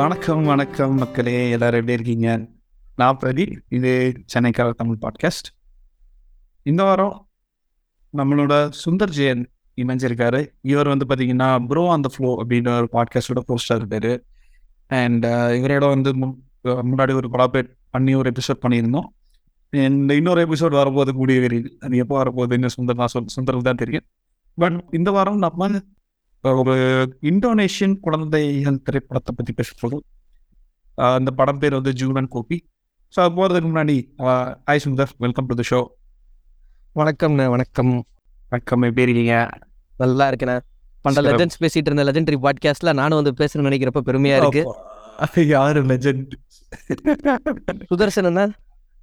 வணக்கம் வணக்கம் மக்களே எல்லாரும் எப்படி இருக்கீங்க நான் பிரதீப் இது சென்னைக்கார தமிழ் பாட்காஸ்ட் இந்த வாரம் நம்மளோட சுந்தர் ஜெயன் இணைஞ்சிருக்காரு இவர் வந்து பார்த்தீங்கன்னா ப்ரோ ஆன் த ஃப்ளோ அப்படின்ற ஒரு பாட்காஸ்டோட போஸ்டர் இருக்காரு அண்ட் இவரோட வந்து மு- முன்னாடி ஒரு கொலாபரேட் பண்ணி ஒரு எபிசோட் பண்ணியிருந்தோம் அண்ட் இன்னொரு எபிசோட் வரப்போது கூடிய விரைவில் அது எப்போ வரப்போகுது இன்னும் சுந்தர் நான் சொல் சுந்தருக்கு தான் தெரியும் பட் இந்த வாரம் நம்ம ஒரு இந்தோனேஷியன் குழந்தைகள் திரைப்படத்தை பற்றி பேச போகிறோம் ஆஹ் அந்த படம் பேர் வந்து ஜூனன் கோபி ஸோ அது போகிறதுக்கு முன்னாடி hi Sundar welcome to the show வணக்கம்ண்ணே வணக்கம் வணக்கம் எப்படி இருக்கீங்க நல்லா இருக்கேண்ணே பண்ட சிறப்பு. லெஜண்ட்ஸ் பேசிட்டு இருந்த லெஜெண்டரி பாட்காஸ்ட்ல நானும் வந்து பேசணும்னு நினைக்கிறப்ப பெருமையா இருக்கு அப்பா, யாரு லெஜெண்ட் சுதர்சன் தான்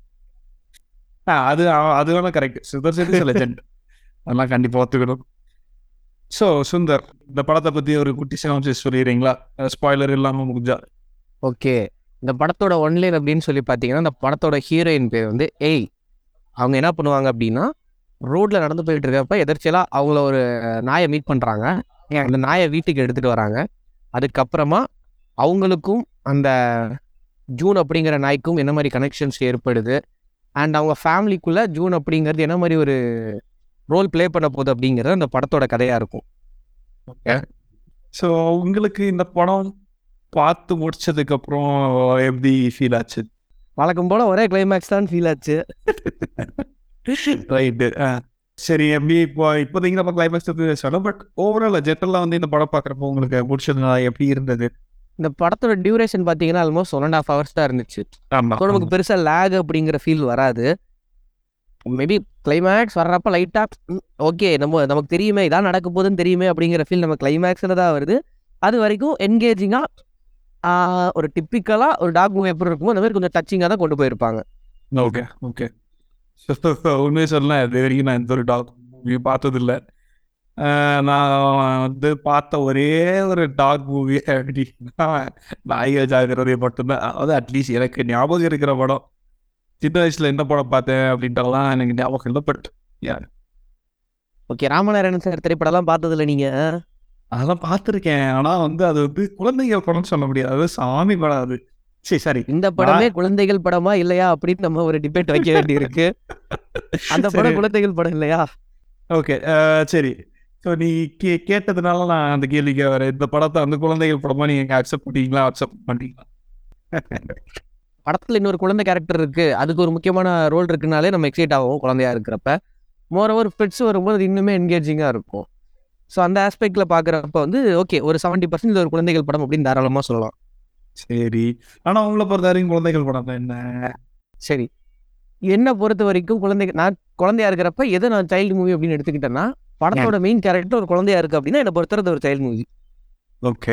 அது அது வேணா கரெக்ட் சுந்தர் இஸ் லெஜெண்ட் அதெல்லாம் கண்டிப்பாக ஒத்துக்கணும் ஸோ சுந்தர் இந்த படத்தை பற்றி ஒரு குட்டி சினாப்சிஸ் சொல்லிடுறீங்களா ஸ்பாய்லர் இல்லாமல் முடிஞ்சா ஓகே இந்த படத்தோட ஒன்லைன் அப்படின்னு சொல்லி பார்த்தீங்கன்னா இந்த படத்தோட ஹீரோயின் பேர் வந்து ஏய் அவங்க என்ன பண்ணுவாங்க அப்படின்னா ரோட்ல நடந்து போயிட்டு இருக்கப்ப எதர்ச்சியலா அவங்கள ஒரு நாயை மீட் பண்றாங்க அந்த நாயை வீட்டுக்கு எடுத்துட்டு வராங்க அதுக்கப்புறமா அவங்களுக்கும் அந்த ஜூன் அப்படிங்கிற நாய்க்கும் என்ன மாதிரி கனெக்ஷன்ஸ் ஏற்படுது அண்ட் அவங்க ஃபேமிலிக்குள்ள ஜூன் அப்படிங்கிறது என்ன மாதிரி ஒரு ரோல் ப்ளே பண்ண போகுது அப்படிங்கிறது அந்த படத்தோட கதையா இருக்கும் ஸோ உங்களுக்கு இந்த படம் பார்த்து முடிச்சதுக்கு அப்புறம் எப்படி ஃபீல் ஆச்சு வழக்கம் போல ஒரே கிளைமேக்ஸ் தான் ஃபீல் ஆச்சு ரைட்டு சரி எப்படி இப்போ இப்போதைக்கு நம்ம கிளைமேக்ஸ் சொன்னோம் பட் ஓவரால் ஜெட்டெல்லாம் வந்து இந்த படம் பார்க்குறப்போ உங்களுக்கு பிடிச்சதுனா எப்படி இருந்தது இந்த படத்தோட டியூரேஷன் பார்த்தீங்கன்னா almost one and half hours தான் இருந்துச்சு ஆமாம் ஸோ நமக்கு பெருசாக லேக் அப்படிங்கிற ஃபீல் வராது மேபி கிளைமேக்ஸ் வர்றப்ப லைட்டாக ஓகே நம்ம நமக்கு தெரியுமே இதான் நடக்க போகுதுன்னு தெரியுமே அப்படிங்கிற ஃபீல் நம்ம கிளைமேக்ஸில் தான் வருது அது வரைக்கும் என்கேஜிங்காக ஒரு டிப்பிக்கலாக ஒரு டாக் மூவி எப்படி இருக்குமோ அந்த மாதிரி கொஞ்சம் டச்சிங்காக தான் கொண்டு போயிருப்பாங்க ஓகே ஓகே உண்மையை சொல்லலாம் இது வரைக்கும் நான் எந்த ஒரு டாக் மூவி பார்த்ததில்ல அஹ் நான் வந்து பார்த்த ஒரே ஒரு டாக் மூவி அப்படின்னா நாயக ஜாகிரதை மட்டும்தான் அதாவது அட்லீஸ்ட் எனக்கு ஞாபகம் இருக்கிற படம் சின்ன வயசுல என்ன படம் பார்த்தேன் அப்படின்றலாம் எனக்கு ஞாபகம் இல்லை பட் ஓகே ராமநாராயணன் சார் திரைப்படம்லாம் பார்த்ததில்ல நீங்கள் அதெல்லாம் பார்த்துருக்கேன் ஆனால் வந்து அது வந்து குழந்தைங்க படம்னு சொல்ல முடியாது அது சாமி படம் அது சரி சரி இந்த படமே குழந்தைகள் படமா இல்லையா அப்படின்னு நம்ம ஒரு டிபேட் வைக்க வேண்டியிருக்கு அந்த படம் சரி. குழந்தைகள் படம் இல்லையா ஓகே சரி ஸோ நீ கே கேட்டதுனால நான் அந்த கேள்விக்கு வரேன் இந்த படத்தை வந்து குழந்தைகள் படமா நீங்க அக்செப்ட் பண்ணீங்களா அக்செப்ட் பண்ணீங்களா படத்துல இன்னொரு குழந்தை கேரக்டர் இருக்கு அதுக்கு ஒரு முக்கியமான ரோல் இருக்குனாலே நம்ம எக்ஸைட் ஆகும் குழந்தையா இருக்கிறப்ப மோர் ஓவர் பெட்ஸ் வரும்போது அது இன்னுமே என்கேஜிங்காக இருக்கும் ஸோ அந்த ஆஸ்பெக்ட்ல பார்க்குறப்ப வந்து ஓகே ஒரு செவன்ட்டி பர்சன்ட் இது ஒரு குழந்தைகள் படம் அப்படின்னு தாராளமாக சொல்லலாம் சரி ஆனா உங்களை பொறுத்த வரைக்கும் குழந்தைகள் படம் தான் என்ன சரி என்னை பொறுத்த வரைக்கும் குழந்தைங்க நான் குழந்தையா இருக்கிறப்ப எதை நான் சைல்டு மூவி அப்படின்னு எடுத்துக்கிட்டேன்னா படத்தோட மெயின் கேரக்டர் ஒரு குழந்தையா இருக்கு அப்படின்னா என்னை பொறுத்தவரை ஒரு சைல்டு மூவி ஓகே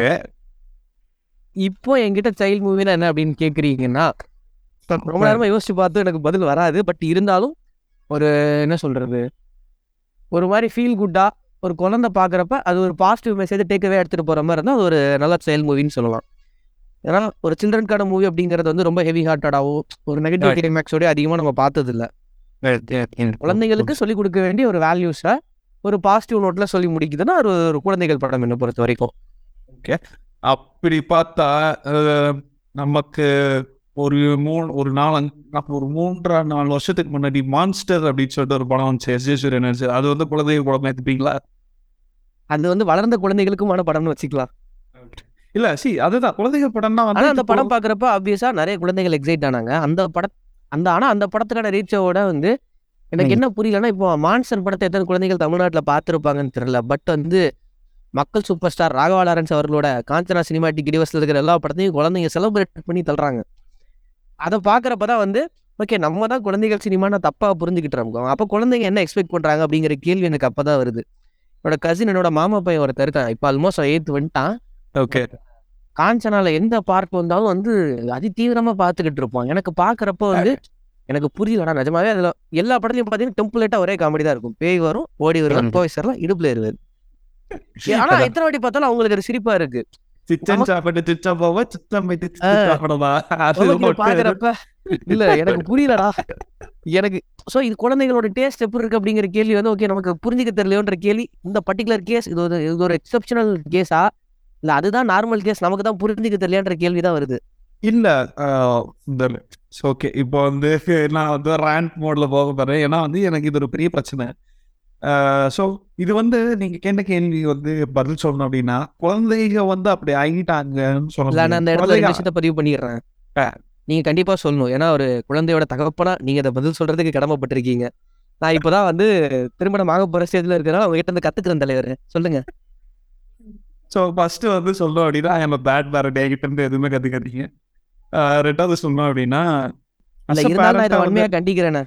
இப்போ என்கிட்ட சைல்டு மூவினா என்ன அப்படின்னு கேட்குறீங்கன்னா ரொம்ப நேரமா யோசிச்சு பார்த்து எனக்கு பதில் வராது பட் இருந்தாலும் ஒரு என்ன சொல்றது ஒரு மாதிரி ஃபீல் குட்டா ஒரு குழந்தை பார்க்குறப்ப அது ஒரு பாசிட்டிவ் மெசேஜ் டேக்கவே எடுத்துகிட்டு போகிற மாதிரி இருந்தால் அது ஒரு நல்ல செயல் மூவின்னு சொல்லலாம் ஏன்னா ஒரு சில்ட்ரனுக்கான மூவி அப்படிங்கிறது வந்து ரொம்ப ஹெவி ஹார்ட்டடாவோ ஒரு நெகட்டிவ் Right. கிளைமேக்ஸோடய அதிகமாக நம்ம பார்த்தது இல்ல குழந்தைங்களுக்கு சொல்லிக் கொடுக்க வேண்டிய ஒரு வேல்யூஸை ஒரு பாசிட்டிவ் நோட்டில் சொல்லி முடிக்குதுன்னா அது ஒரு குழந்தைகள் படம் என்னை பொறுத்த வரைக்கும் அப்படி பார்த்தா அஹ், நமக்கு ஒரு மூணு ஒரு நாலு அப்ப ஒரு மூன்றரை நாலு வருஷத்துக்கு முன்னாடி மான்ஸ்டர் அப்படின்னு சொல்லிட்டு ஒரு படம் வந்துச்சு எஸ் ஜே சூரியன் நடிச்சது. அது வந்து குழந்தைகள் படம் எடுத்துப்பீங்களா அது வந்து வளர்ந்த குழந்தைகளுக்குமான படம்னு வச்சுக்கலாம் இல்ல சி அதுதான் குழந்தைகள் படம்னா ஆனா வந்து அந்த படம் பாக்குறப்ப ஆப்வியஸா நிறைய குழந்தைகள் எக்ஸைட் ஆனாங்க அந்த பட அந்த ஆனா அந்த படத்துக்கான ரீச்சோட வந்து எனக்கு ம். என்ன புரியலன்னா இப்போ மான்சன் படத்தை எத்தனை குழந்தைகள் தமிழ்நாட்டுல பார்த்துருப்பாங்கன்னு தெரியல பட் வந்து மக்கள் சூப்பர் ஸ்டார் ராகவா லாரன்ஸ் அவர்களோட காஞ்சனா சினிமாட்டிக் யூனிவர்ஸ்ல இருக்கிற எல்லா படத்தையும் குழந்தைங்க செலிப்ரேட் பண்ணி தள்ளுறாங்க அதை பார்க்குறப்ப தான் வந்து ஓகே நம்ம தான் குழந்தைகள் சினிமானா தப்பா புரிஞ்சுக்கிட்டு இருக்கோம் அப்போ குழந்தைங்க என்ன எக்ஸ்பெக்ட் பண்றாங்க அப்படிங்கிற கேள்வி எனக்கு அப்பதான் வருது என்னோட கசின் என்னோட மாமா பையன் ஒருத்தர் இருக்கான் இப்போ ஆல்மோஸ்ட் எயித்து வந்துட்டான் ஓகே காஞ்சனால எந்த பார்க் வந்தாலும் வந்து அதி தீவிரமா பார்த்துக்கிட்டு இருப்போம் எனக்கு பார்க்கறப்ப வந்து எனக்கு புரியலடா நிஜமாவே அதுல எல்லா படத்துலயும் பாத்தீங்கன்னா டெம்ப்ளேட்டா ஒரே காமெடி தான் இருக்கும் பேய் வரும் ஓடி வருவார் ம். போய் சரலாம் இடுப்புல இருவாரு ஆனா இத்தனை வாட்டி பார்த்தாலும் அவங்களுக்கு ஒரு சிரிப்பா இருக்கு சிச்சன் சாப்பிட்டு சிச்சா போவா சிச்சம் போயிட்டு ஆ. சாப்பிடவா அது நமக்கு இது மட்டும் பாக்குறப்ப இல்ல எனக்கு புரியலடா எனக்கு சோ இது குழந்தைகளோட டேஸ்ட் எப்படி இருக்கு அப்படிங்கிற கேள்வி வந்து ஓகே நமக்கு புரிஞ்சுக்க தெரியலையோன்ற கேள்வி இந்த பர்டிகுலர் கேஸ் இது ஒரு இது ஒரு எக்ஸப்ஷனல் கேஸா இல்ல அதுதான் நார்மல் கேஸ் நமக்கு தான் புரிஞ்சுக்க தெரியலன்ற கேள்வி தான் வருது இல்ல ஓகே இப்போ வந்து நான் வந்து ரேண்ட் மோட்ல போக போறேன் ஏன்னா வந்து எனக்கு இது ஒரு பெரிய பிரச்சனை ஸோ இது வந்து நீங்க கேட்ட கேள்வி வந்து பதில் சொல்லணும் அப்படின்னா குழந்தைங்க வந்து அப்படி ஆகிட்டாங்கன்னு சொல்ல இல்ல நான் அந்த முடியாது. இடத்துல குழந்தைங்க- ரெண்டு விஷயத்த பதிவு பண்ணிடுறேன் ஆ. நீங்க கண்டிப்பா சொல்லணும் ஏன்னா ஒரு குழந்தையோட தகப்பனா நீங்க அதை பதில் சொல்றதுக்கு கடமைப்பட்டிருக்கீங்க நான் இப்பதான் வந்து திருமணம் ஆக போற ஸ்டேஜ்ல இருக்கிறனால உங்ககிட்ட இருந்து கத்துக்கிறேன் தலைவர் சொல்லுங்க ஸோ ஃபர்ஸ்ட் வந்து சொல்லணும் அப்படின்னா ஐம் பேட் பேரண்ட் என்கிட்ட இருந்து எதுவுமே கற்றுக்காதீங்க ரெண்டாவது சொல்லணும் அப்படின்னா இல்ல as a இருந்தாலும் நான் இதை parent-ஆ வந்து- உண்மையா கண்டிக்கிறேன்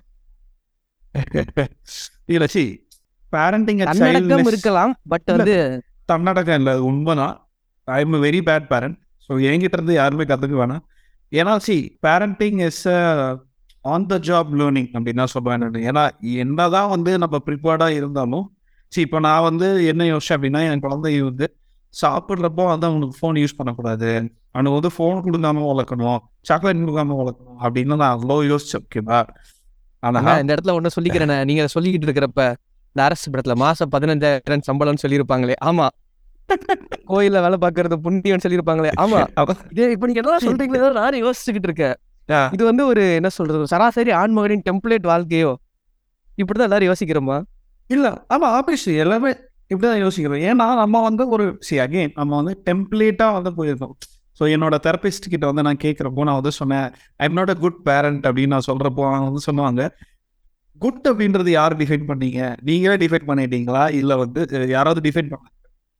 இல்ல சி பேரண்டிங் தன்னடக்கம் இருக்கலாம் பட் இல்ல. வந்து தன்னடக்கம் இல்லை உண்மைதான் I am very bad parent so என்கிட்ட இருந்து யாருமே கற்றுக்க வேணாம் ஏன்னா see parenting is on the job learning அப்படின்னு தான் சொல்லுவேன் நான் ஏன்னா என்னதான் வந்து நம்ம ப்ரிப்பேர்டாக இருந்தாலும் சி இப்போ நான் வந்து என்ன யோசிச்சேன் அப்படின்னா என் குழந்தை வந்து சாப்பிட்றப்போ வந்து அவனுக்கு ஃபோன் யூஸ் பண்ணக்கூடாது அவனுக்கு வந்து ஃபோன் கொடுக்காம வளர்க்கணும் சாக்லேட் கொடுக்காம வளர்க்கணும் அப்படின்னு நான் அவ்வளோ யோசிச்சேன் ஓகேவா ஆனா, ஆனால் இந்த இடத்துல ஒண்ணு சொல்லிக்கிறேன் நீங்க அதை சொல்லிக்கிட்டு இருக்கிறப்ப இந்த அரசு படத்துல மாசம் பதினஞ்சாயிரம் சம்பளம்னு சொல்லியிருப்பாங்களே ஆமா கோயில்ல வேலை பாக்குறது புண்ணியம்னு சொல்லியிருப்பாங்களே ஆமா இதே இப்ப நீங்க என்ன சொல்றீங்களோ நானும் யோசிச்சுக்கிட்டு இருக்கேன் இது வந்து ஒரு என்ன சொல்றது ஒரு சராசரி ஆண்மகனின் டெம்ப்ளேட் வாழ்க்கையோ இப்படிதான் எல்லாரும் யோசிக்கிறோமா இல்லை ஆமாம் ஆப்வியஸ்லி எல்லாமே இப்படி தான் யோசிக்கிறோம் ஏன்னா நம்ம வந்து ஒரு சி அகைன் நம்ம வந்து டெம்ப்ளேட்டாக வந்து போயிருக்கோம் ஸோ என்னோட தெரபிஸ்ட் கிட்ட வந்து நான் கேட்குறப்போ நான் வந்து சொன்னேன் I'm not a good parent அப்படின்னு நான் சொல்கிறப்போ அவங்க வந்து சொன்னாங்க குட் அப்படின்றது யார் டிஃபைன் பண்ணீங்க நீங்களே டிஃபைன் பண்ணிட்டீங்களா இல்லை வந்து அஹ், யாராவது டிஃபைன் பண்ண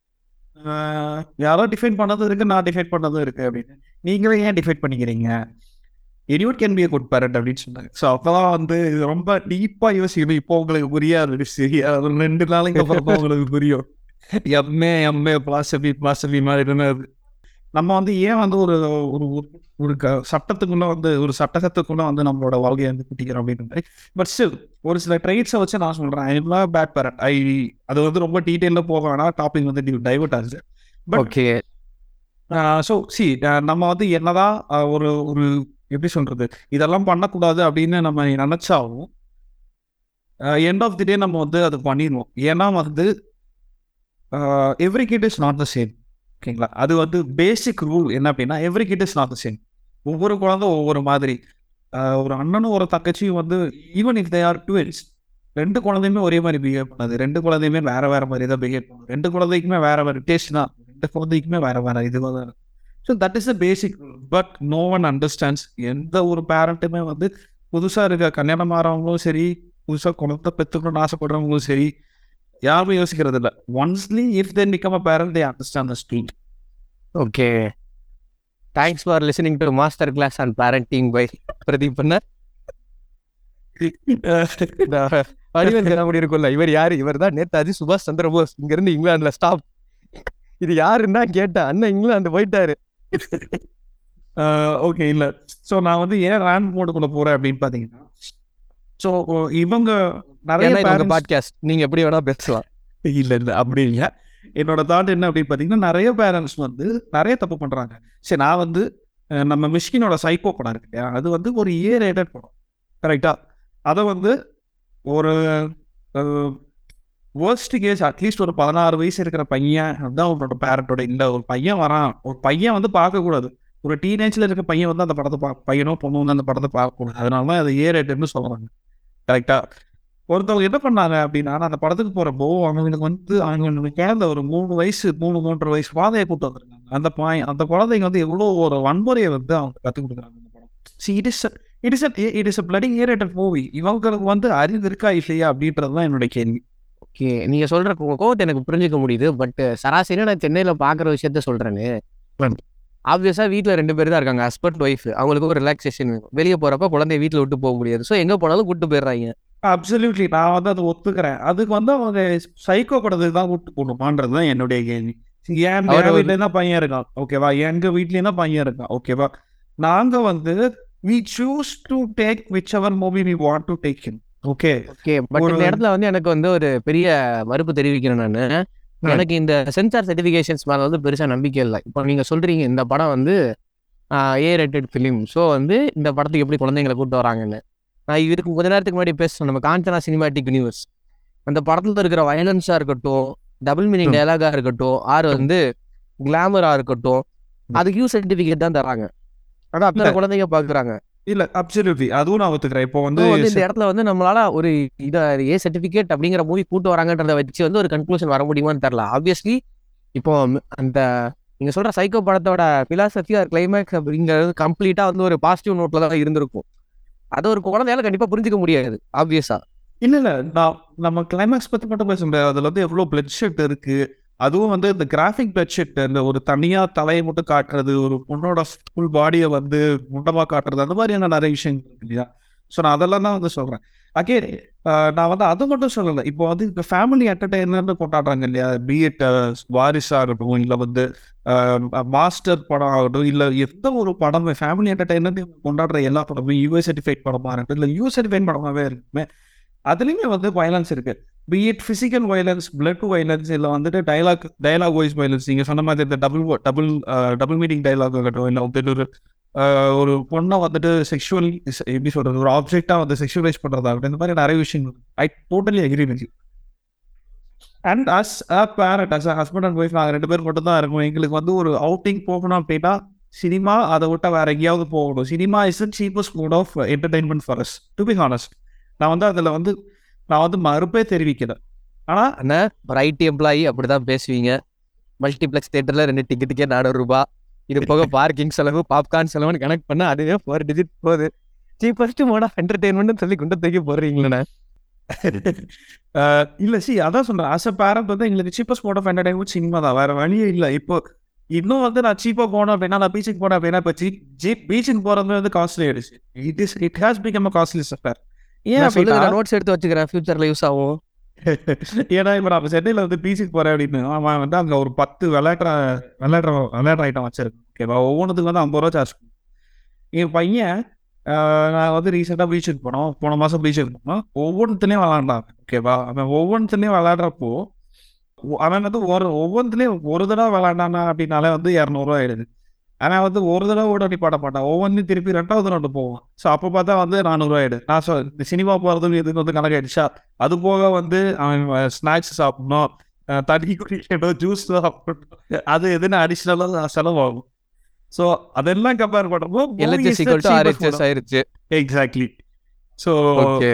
அஹ், யாரோ டிஃபைன் பண்ணதும் இருக்கு நான் டிஃபைன் பண்ணதும் இருக்கு அப்படின்னு நீங்களே ஏன் டிஃபைன் பண்ணிக்கிறீங்க anyone can be a good parent அப்படின்னு சொன்னாங்க ஸோ அப்போதான் வந்து இது ரொம்ப டீப்பாக யோசிக்கணும் இப்போ உங்களுக்கு புரியாது சரி அது ரெண்டு நாளைக்கு அப்புறம் தான் உங்களுக்கு புரியும் எம்ஏ எம்ஏ பிளாசபி பிளாசபி மாதிரி இருந்தது நம்ம வந்து ஏன் வந்து ஒரு ஒரு ஒரு- ஒரு க சட்டத்துக்குள்ள வந்து ஒரு சட்டத்துக்குள்ள வந்து நம்மளோட வாழ்க்கையை வந்து குட்டிக்கிறோம் அப்படின்னு பட் ஸ்டில் ஒரு சில ட்ரைட்ஸை வச்சு நான் சொல்கிறேன் எல்லாம் பேட் பேரண்ட் ஐ அது வந்து ரொம்ப டீட்டெயிலாக போக வேணாம் டாபிக் வந்து டைவர்ட் ஆகுது But- ஓகே ஸோ சி நம்ம வந்து என்னதான் அஹ், ஒரு ஒரு எப்படி சொல்றது இதெல்லாம் பண்ணக்கூடாது அப்படின்னு நம்ம நினைச்சாலும் எண்ட் ஆஃப் தி டே நம்ம வந்து அது பண்ணிடுவோம் ஏன்னா வந்து every kid is not the same ஓகேங்களா அது வந்து பேசிக் ரூல் என்ன அப்படின்னா every kid is not the same ஒவ்வொரு குழந்தை ஒவ்வொரு மாதிரி அஹ், ஒரு அண்ணனும் ஒரு தங்கச்சியும் வந்து even if they are twins ரெண்டு குழந்தையுமே ஒரே மாதிரி பிஹேவ் பண்ணாது ரெண்டு குழந்தையுமே வேற வேற மாதிரி தான் பிஹேவ் பண்ணும் ரெண்டு குழந்தைக்குமே வேற வேற டேஸ்ட் தான் ரெண்டு குழந்தைக்குமே வேற வேற இதுவாக தான் இருக்கும் so that is the basic but no one understands எந்த ஒரு பேரண்ட்டுமே வந்து புதுசாக இருக்க கல்யாணம் ஆகிறவங்களும் சரி புதுசாக குழந்தை பெற்றுக்கணும்னு ஆசைப்படுறவங்களும் சரி யாருமே யோசிக்கிறது இல்லை only if then become a parent they understand the street okay thanks for listening to master class and parenting by Pradeep பண்ண வடிவல் அப்படி இருக்கும்ல இவர் யாரு இவர் தான் நேதாஜி சுபாஷ் சந்திர போஸ் இங்க இருந்து இங்கிலாந்துல ஸ்டாப் இது யாருன்னா கேட்டேன் அண்ணன் இங்கிலாந்து போயிட்டாரு ஓகே இல்லை ஸோ நான் வந்து ஏன் ரேண்ட் மோடுக்குள்ள போகிறேன் அப்படின்னு பார்த்தீங்கன்னா ஸோ இவங்க நிறைய ஏன்னா இது உங்க parents- பாட்காஸ்ட் நீங்க எப்படி வேணா பேசலாம் இல்லை இல்லை அப்படி இல்லை என்னோட தாட் என்ன அப்படின்னு பார்த்தீங்கன்னா நிறைய பேரண்ட்ஸ் வந்து நிறைய தப்பு பண்ணுறாங்க சரி நான் வந்து அஹ், நம்ம மிஷ்கினோட சைக்கோ படம் இருக்கு இல்லையா அது வந்து ஒரு ஏ ரேட்டட் படம் கரெக்டா அதை வந்து ஒரு வேர்ஸ்ட் கேஸ் அட்லீஸ்ட் ஒரு பதினாறு வயசு இருக்கிற பையன் வந்து அவனோட பேரண்டோட இல்லை ஒரு பையன் வரான் ஒரு பையன் வந்து பார்க்கக்கூடாது ஒரு டீனேஜில் இருக்க பையன் வந்து அந்த படத்தை பா பையனோ பொண்ணு வந்து அந்த படத்தை பார்க்கக்கூடாது அதனால தான் அது ஏ ரேட்டட்னு சொல்கிறாங்க கரெக்டா ஒருத்தவங்க என்ன பண்ணாங்க அப்படின்னா நான் அந்த படத்துக்கு போறப்போ அவங்களுக்கு வந்து அவங்க குழந்தை ஒரு மூணு வயசு மூணு மூன்றரை வயசு குழந்தைய கூட்டு வந்திருக்காங்க அந்த பாய் அந்த குழந்தைங்க வந்து எவ்வளோ ஒரு வன்முறையை வந்து அவங்க கற்றுக் கொடுக்குறாங்க அந்த படம் see it is it is it is bleeding A rated movie இவங்களுக்கு வந்து அறிவு இருக்கா இல்லையா அப்படின்றது தான் என்னுடைய கேள்வி ஓகே நீங்க சொல்ற உங்க கோவத்தை எனக்கு புரிஞ்சுக்க முடியுது பட் சராசரியா நான் சென்னையில பாக்குற விஷயத்த சொல்றேன்னு ம். ஆப்வியஸா வீட்ல ரெண்டு பேர் தான் இருக்காங்க ஹஸ்பண்ட் ஒய்ஃப் அவங்களுக்கு ஒரு ரிலாக்ஸேஷன் வேணும் வெளியே போறப்ப குழந்தைய வீட்ல விட்டு போக முடியாது ஸோ எங்க போனாலும் கூட்டு போயிடுறாங்க அப்சல்யூட்லி நான் வந்து அதை ஒத்துக்கிறேன் அதுக்கு வந்து அவங்க சைக்கோ படத்துக்கு தான் கூட்டு போகணுமான்றது தான் என்னுடைய கேள்வி என் அவர் ஒரு- வீட்லேயும் தான் பையன் இருக்கான் ஓகேவா எங்க வீட்லேயும் தான் பையன் இருக்கான் ஓகேவா நாங்க வந்து we choose to take which our movie we want to take in okay okay but ஒரு- இந்த இடத்துல வந்து எனக்கு வந்து ஒரு பெரிய மறுப்பு தெரிவிக்கிறேன் நான் ம். எனக்கு இந்த சென்சார் சர்டிஃபிகேஷன்ஸ் மேல வந்து பெருசா நம்பிக்கை இல்லை இப்போ நீங்க சொல்றீங்க இந்த படம் வந்து ஏ ரேட்டட் ஃபிலிம் ஸோ வந்து இந்த படத்துக்கு எப்படி குழந்தைங்களை கூட்டு வராங்கன்னு நான் இதுக்கு கொஞ்ச நேரத்துக்கு முன்னாடி பேசணும் நம்ம காஞ்சனா சினிமாட்டிக் யூனிவர்ஸ் அந்த படத்துல இருக்கிற வயலன்ஸா இருக்கட்டும் டபுள் மீனிங் ம். டயலாகா இருக்கட்டும் ஆறு வந்து கிளாமரா இருக்கட்டும் அதுக்கு யூ சர்டிபிகேட் தான் தராங்க ஆனா அத்தனை இல்ல. குழந்தைங்க பாக்குறாங்க இல்ல அப்சல்யூட்லி அதுவும் நான் ஒத்துக்கிறேன் இப்போ வந்து வந்து இந்த இடத்துல வந்து நம்மளால ஒரு இத ஏ சர்டிபிகேட் அப்படிங்கிற மூவி கூட்டு வராங்கன்றத வச்சு வந்து ஒரு கன்க்ளூஷன் வர முடியுமான்னு தெரியல ஆப்வியஸ்லி இப்போ ம்- அந்த நீங்க சொல்ற சைக்கோ படத்தோட பிலாசபி ஆர் கிளைமேக்ஸ் அப்படிங்கிறது கம்ப்ளீட்டா வந்து ஒரு பாசிட்டிவ் நோட்ல தான் இருந்திருக்கும் அது ஒரு குழந்தையால கண்டிப்பா புரிஞ்சுக்க முடியாது ஆப்வியஸா இல்ல இல்ல நான் நம்ம கிளைமேக்ஸ் பத்தி மட்டும் பேச முடியாது அதுல வந்து எவ்வளவு பிளட் ஷெட் இருக்கு அதுவும் வந்து இந்த கிராஃபிக் பிளட் ஷெட் இந்த ஒரு தனியா தலையை மட்டும் காட்டுறது ஒரு பொண்ணோட ஃபுல் பாடியை வந்து முண்டமா காட்டுறது அந்த மாதிரியான நிறைய விஷயங்கள் இருக்கு இல்லையா ஸோ நான் அதெல்லாம் தான் வந்து சொல்றேன் அகே நான் வந்து அது மட்டும் சொல்லலை இப்போ வந்து இந்த ஃபேமிலி என்டர்டைனர்னு கொண்டாடுறாங்க இல்லையா பிஎட் வாரிஸ் ஆகட்டும் இல்லை வந்து மாஸ்டர் படம் ஆகட்டும் இல்லை எந்த ஒரு படம் ஃபேமிலி என்டர்டைனர் கொண்டாடுற எல்லா படமும் யூஎஸ் சர்டிஃபைட் படமா இருக்கட்டும் இல்லை யூஎஸ் சர்டிஃபைட் படமாவே இருக்குமே அதுலேயுமே வந்து வயலன்ஸ் இருக்கு be it physical violence blood violence இல்லை வந்துட்டு டைலாக் டைலாக் வாய்ஸ் வயலன்ஸ் நீங்கள் சொன்ன மாதிரி இந்த டபுள் டபுள் டபுள் மீட்டிங் டைலாக் ஆகட்டும் இல்லை வந்துட்டு ஒரு ஆஹ், ஒரு பொண்ணை வந்துட்டு செக்ஷுவல் எப்படி சொல்றது ஒரு ஆப்ஜெக்டாக வந்து செக்ஷுவலைஸ் பண்ணுறதாகட்டும் இந்த மாதிரி நிறைய விஷயங்கள் I totally agree with you and as a parent as a husband and wife நாங்கள் ரெண்டு பேர் மட்டும் தான் இருக்கோம் எங்களுக்கு வந்து ஒரு அவுட்டிங் போகணும் அப்படின்னா சினிமா அதை விட்டா வேற எங்கேயாவது போகணும் cinema is a cheapest mode of entertainment for us to be honest நான் வந்து அதில் வந்து நான் வந்து மறுப்பே தெரிவிக்கல ஆனால் ஆனா ஒரு ஐடி எம்ப்ளாயி அப்படிதான் பேசுவீங்க மல்டிப்ளெக்ஸ் தியேட்டர்ல ரெண்டு டிக்கெட்டுக்கே நானூறு ரூபாய் இது போக பார்க்கிங் செலவு பாப்கார்ன் செலவுன்னு கனெக்ட் பண்ணா அதுவே ஃபோர் டிஜிட் போகுது சீப்பஸ்ட் மோட் ஆஃப் என்டர்டைன்மெண்ட் சொல்லி குண்டை தூக்கி போடுறீங்களே இல்லை சி அதான் சொல்கிறேன் அஸ் அ பேரண்ட் வந்து எங்களுக்கு cheapest mode of entertainment cinema தான் வேற வழியே இல்லை இப்போ இன்னும் வந்து நான் சீப்பாக போனோம் அப்படின்னா நான் பீச்சுக்கு போனேன் அப்படின்னா இப்போ ஜீப் ஜீப் பீச்சுக்கு போகிறது வந்து காஸ்ட்லி ஆயிடுச்சு it is it has become a costly suffer ஏன் நான் சொல்லுங்க அப்படின்னா நோட்ஸ் எடுத்து வச்சுக்கிறேன் ஃபியூச்சர்ல யூஸ் ஆகும் ஏன்னா இப்போ நான் சென்னையில் வந்து பீச்சுக்கு போகிறேன் அப்படின்னு அவன் வந்து அங்கே ஒரு பத்து விளையாடுற விளையாடுற விளையாடுற ஐட்டம் வச்சிருக்கேன் ஓகேவா ஒவ்வொன்றுத்துக்கு வந்து ஐம்பது ரூபா சார்ஜ் என் பையன் ஆஹ், நான் வந்து ரீசெண்டாக பீச்சுக்கு போனோம் போன மாதம் பீச்சுக்கு போனோம் ஒவ்வொன்றுத்துலேயும் விளாண்டான் ஓகேவா அவன் ஒவ்வொன்றுத்துலேயும் விளையாடுறப்போ ஒ- அவன் வந்து ஒரு ஒவ்வொன்றுத்துலேயும் ஒரு தடவை விளாண்டானா அப்படின்னாலே வந்து இரநூறுவா ஆயிடுது அவன் வந்து ஒரு தடவை கூட அப்படி பாட மாட்டான் ஒவ்வொன்றையும் திருப்பி ரெண்டாவது ரெண்டு போவான் ஸோ அப்போ பார்த்தா வந்து நானூறுவா ஆயிடுது நான் சொல் இந்த சினிமா போகிறதுக்கு இதுக்கு வந்து கணக்காயிடுச்சா அது போக வந்து அவன் ஸ்நாக்ஸ் சாப்பிடணும் அஹ் தண்ணி குடிக்கணும் ஜூஸ் சாப்பிடணும் அது எதுன்னு அடிஷ்னலாக செலவாகும் ஸோ அதெல்லாம் கம்பேர் பண்ணுறப்போ எல்ஹெச்எஸ் ஈக்குவல் டு ஆர்ஹெச்எஸ் ஆயிருச்சு exactly so okay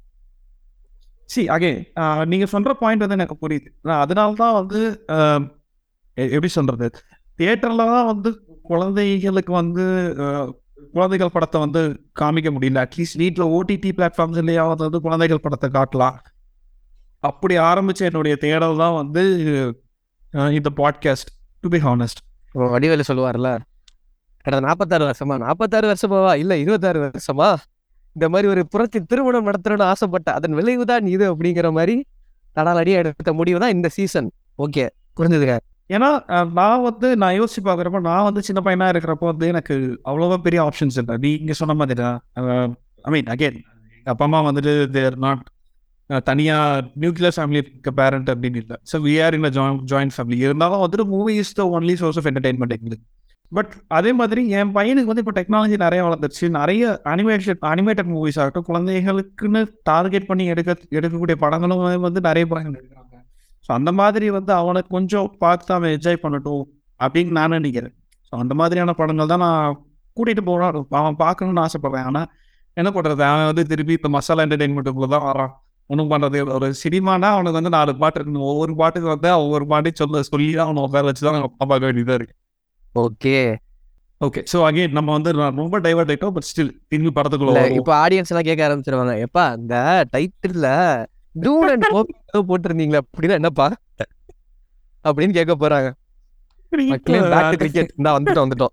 see again நீங்கள் சொல்கிற பாயிண்ட் வந்து எனக்கு புரியுது நான் அதனால தான் வந்து ஆஹ், எ- எப்படி சொல்கிறது தியேட்டரில் தான் வந்து குழந்தைகளுக்கு வந்து ஆஹ், குழந்தைகள் படத்தை வந்து காமிக்க முடியல அட்லீஸ்ட் வீட்டில் ஓடிடி பிளாட்ஃபார்ம்ஸ் இல்லையாவது வந்து குழந்தைகள் படத்தை காட்டலாம் அப்படி ஆரம்பிச்ச என்னுடைய தேடல் தான் வந்து ஆஹ், இந்த podcast to be honest Vadivelu சொல்லுவார்ல கடந்த நாற்பத்தாறு வருஷமா நாற்பத்தாறு வருஷமாவா இல்ல இருபத்தாறு வருஷமா இந்த மாதிரி ஒரு புரட்சி திருமணம் நடத்தணும்னு ஆசைப்பட்ட அதன் விளைவுதான் இது அப்படிங்கிற மாதிரி தடாலடி எடுத்த முடிவு தான் இந்த சீசன் ஓகே புரிஞ்சுதுங்க ஏன்னா அஹ், நான் வந்து நான் யோசிச்சு பார்க்குறப்ப நான் வந்து சின்ன பையனாக இருக்கிறப்போ வந்து எனக்கு அவ்வளோவா பெரிய ஆப்ஷன்ஸ் இல்லை நீ இங்கே சொன்ன மாதிரி தான் ஐ மீன் அகேன் எங்கள் அப்பா அம்மா வந்துட்டு தேர் நாட் தனியாக நியூக்ளியர் ஃபேமிலி இருக்க பேரண்ட் அப்படின்னு இல்லை so we are in join joint family இருந்தாலும் வந்துட்டு movie is the only source of entertainment எங்களுக்கு பட் அதே மாதிரி என் பையனுக்கு வந்து இப்போ டெக்னாலஜி நிறைய வளர்ந்துருச்சு நிறைய அனிமேஷன் அனிமேட்டட் மூவிஸ் ஆகட்டும் குழந்தைகளுக்குன்னு டார்கெட் பண்ணி எடுக்க எடுக்கக்கூடிய படங்களும் வந்து நிறைய படங்கள் எடுக்கிறாங்க ஸோ அந்த மாதிரி வந்து அவனை கொஞ்சம் பார்த்து அவன் என்ஜாய் பண்ணட்டும் அப்படின்னு நான் நினைக்கிறேன் ஸோ அந்த மாதிரியான படங்கள் தான் நான் கூட்டிகிட்டு போகிறான் அவன் பார்க்கணும்னு ஆசைப்படுறேன் ஆனால் என்ன பண்ணுறது அவன் வந்து திருப்பி இப்போ மசாலா என்டர்டெயின்மெண்ட்டுக்குள்ள தான் வரான் ஒன்றும் பண்ணுறது ஒரு சினிமானா அவனுக்கு வந்து நாலு பாட்டு இருக்கணும் ஒவ்வொரு பாட்டுக்கு வந்து ஒவ்வொரு பாட்டையும் சொல்ல சொல்லி தான் அவனை உட்கார வச்சு தான் அப்பா பார்க்க வேண்டியதாக இருக்கு ஓகே ஓகே ஸோ அகைன் நம்ம வந்து ரொம்ப டைவர்ட் ஆகிட்டோம் பட் ஸ்டில் திரும்பி படத்துக்குள்ள இல்ல வருவோம். இப்போ ஆடியன்ஸ் எல்லாம் கேட்க ஆரம்பிச்சிருவாங்க எப்பா இந்த டைட்டில்ல டூன் அண்ட் போட்டிருந்தீங்களா அப்படின்னா என்னப்பா அப்படின்னு கேட்க போறாங்க மக்களே பேக் டு கிரிக்கெட் இந்த வந்துட்டோம் வந்துட்டோம்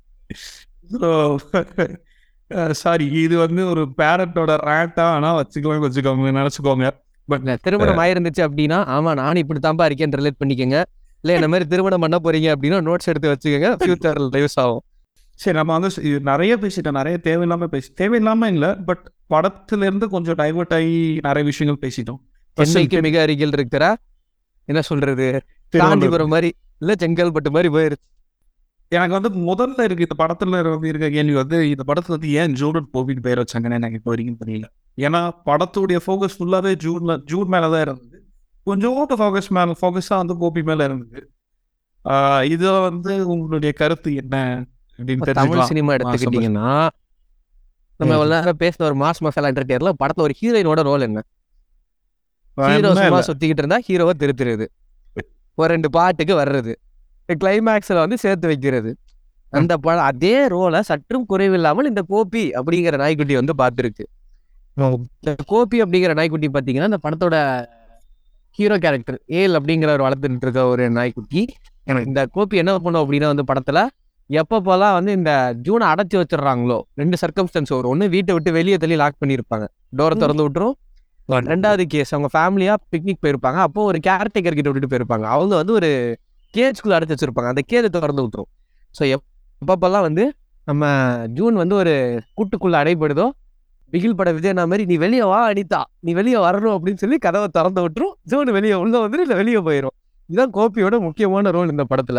சாரி இது வந்து ஒரு பேரட்டோட ரேட்டா ஆனா வச்சுக்கலாம் வச்சுக்கோங்க நினைச்சுக்கோங்க இல்ல திருமணம் ஆயிருந்துச்சு அப்படின்னா ஆமா நானும் இப்படி தான்ப்பா இருக்கேன்னு ரிலேட் பண்ணிக்கோங்க இல்ல இந்த மாதிரி திருமணம் பண்ண போறீங்க அப்படின்னா நோட்ஸ் எடுத்து வச்சுக்கோங்க ஃபியூச்சர்ல யூஸ் ஆகும் சரி நம்ம வந்து இது நிறைய பேசிட்டோம் நிறைய தேவையில்லாம பேசி தேவையில்லாம இல்ல பட் படத்துல இருந்து கொஞ்சம் டைவர்ட் ஆகி நிறைய விஷயங்கள் பேசிட்டோம் சென்னைக்கு மிக அருகில் இருக்கிற என்ன சொல்றது திருவள்ளூர். காஞ்சிபுரம் மாதிரி இல்ல செங்கல்பட்டு மாதிரி போயிருச்சு எனக்கு வந்து முதல்ல இருக்கு இந்த படத்துல வந்து இருக்க கேள்வி வந்து இந்த படத்துல வந்து ஏன் ஜூடன் கோவிட் பேர் வச்சாங்கன்னு எனக்கு இப்போ வரைக்கும் தெரியல ஏன்னா படத்துடைய ஃபோக்கஸ் ஃபுல்லாவே ஜூன்ல ஜூன் மேல தான் இருந்தது கொஞ்சோண்டு ஃபோக்கஸ் மேல ஃபோக்கஸா வந்து கோபி மேல இருந்தது ஆஹ் இதுல வந்து உங்களுடைய கருத்து என்ன அப்படின்னு இப்ப தமிழ் தெரிஞ்சுக்கலாம் சினிமா எடுத்துக்கிட்டீங்கன்னா நம்ம இவ்வளவு நேரம் பேசின ஒரு மாஸ் மசாலா என்டர்டெயினர்ல படத்துல ஒரு ஹீரோயினோட ரோல் என்ன ஹீரோ ஒண்ணுமே சும்மா இல்ல. சுத்திக்கிட்டு இருந்தா ஹீரோவை திருத்துறது ஒரு ரெண்டு பாட்டுக்கு வர்றது கிளைமேக்ஸ்ல வந்து சேர்த்து வைக்கிறது அந்த படம் அதே ரோலை சற்றும் குறைவில்லாமல் இந்த கோபி அப்படிங்கிற நாய்க்குட்டி வந்து பார்த்துருக்கு இந்த கோபி அப்படிங்கிற நாய்க்குட்டி பார்த்தீங்கன்னா இந்த படத்தோட ஹீரோ கேரக்டர் ஏல் அப்படிங்கிற ஒரு வளர்த்துட்டு இருக்க ஒரு நாய்க்குட்டி இந்த கோபி என்ன பண்ணும் அப்படின்னா வந்து படத்துல எப்பப்போலாம் வந்து இந்த ஜூனை அடைச்சி வச்சிடுறாங்களோ ரெண்டு சர்க்கம்ஸ்டன்ஸ் வரும் ஒன்று வீட்டை விட்டு வெளியே தள்ளி லாக் பண்ணியிருப்பாங்க டோரை திறந்து விட்டுரும் ரெண்டாவது கேஸ் அவங்க ஃபேமிலியா பிக்னிக் போயிருப்பாங்க அப்போ ஒரு கேர்டேக்கர் கிட்ட விட்டுட்டு போயிருப்பாங்க அவங்க வந்து ஒரு கேஜ்குள்ள அடைச்சி வச்சிருப்பாங்க அந்த கேஜை திறந்து விட்டுரும் ஸோ எப்பப்பெல்லாம் வந்து நம்ம ஜூன் வந்து ஒரு கூட்டுக்குள்ள அடைபடுதோ பிகில் பட விஜயனா மாதிரி நீ வெளியே வா அனிதா நீ வெளியே வரணும் அப்படின்னு சொல்லி கதவை திறந்து விட்டுரும் ஜூன் வெளியே உள்ள வந்துட்டு இல்லை வெளியே போயிடும் இதுதான் கோபியோட முக்கியமான ரோல் இந்த படத்துல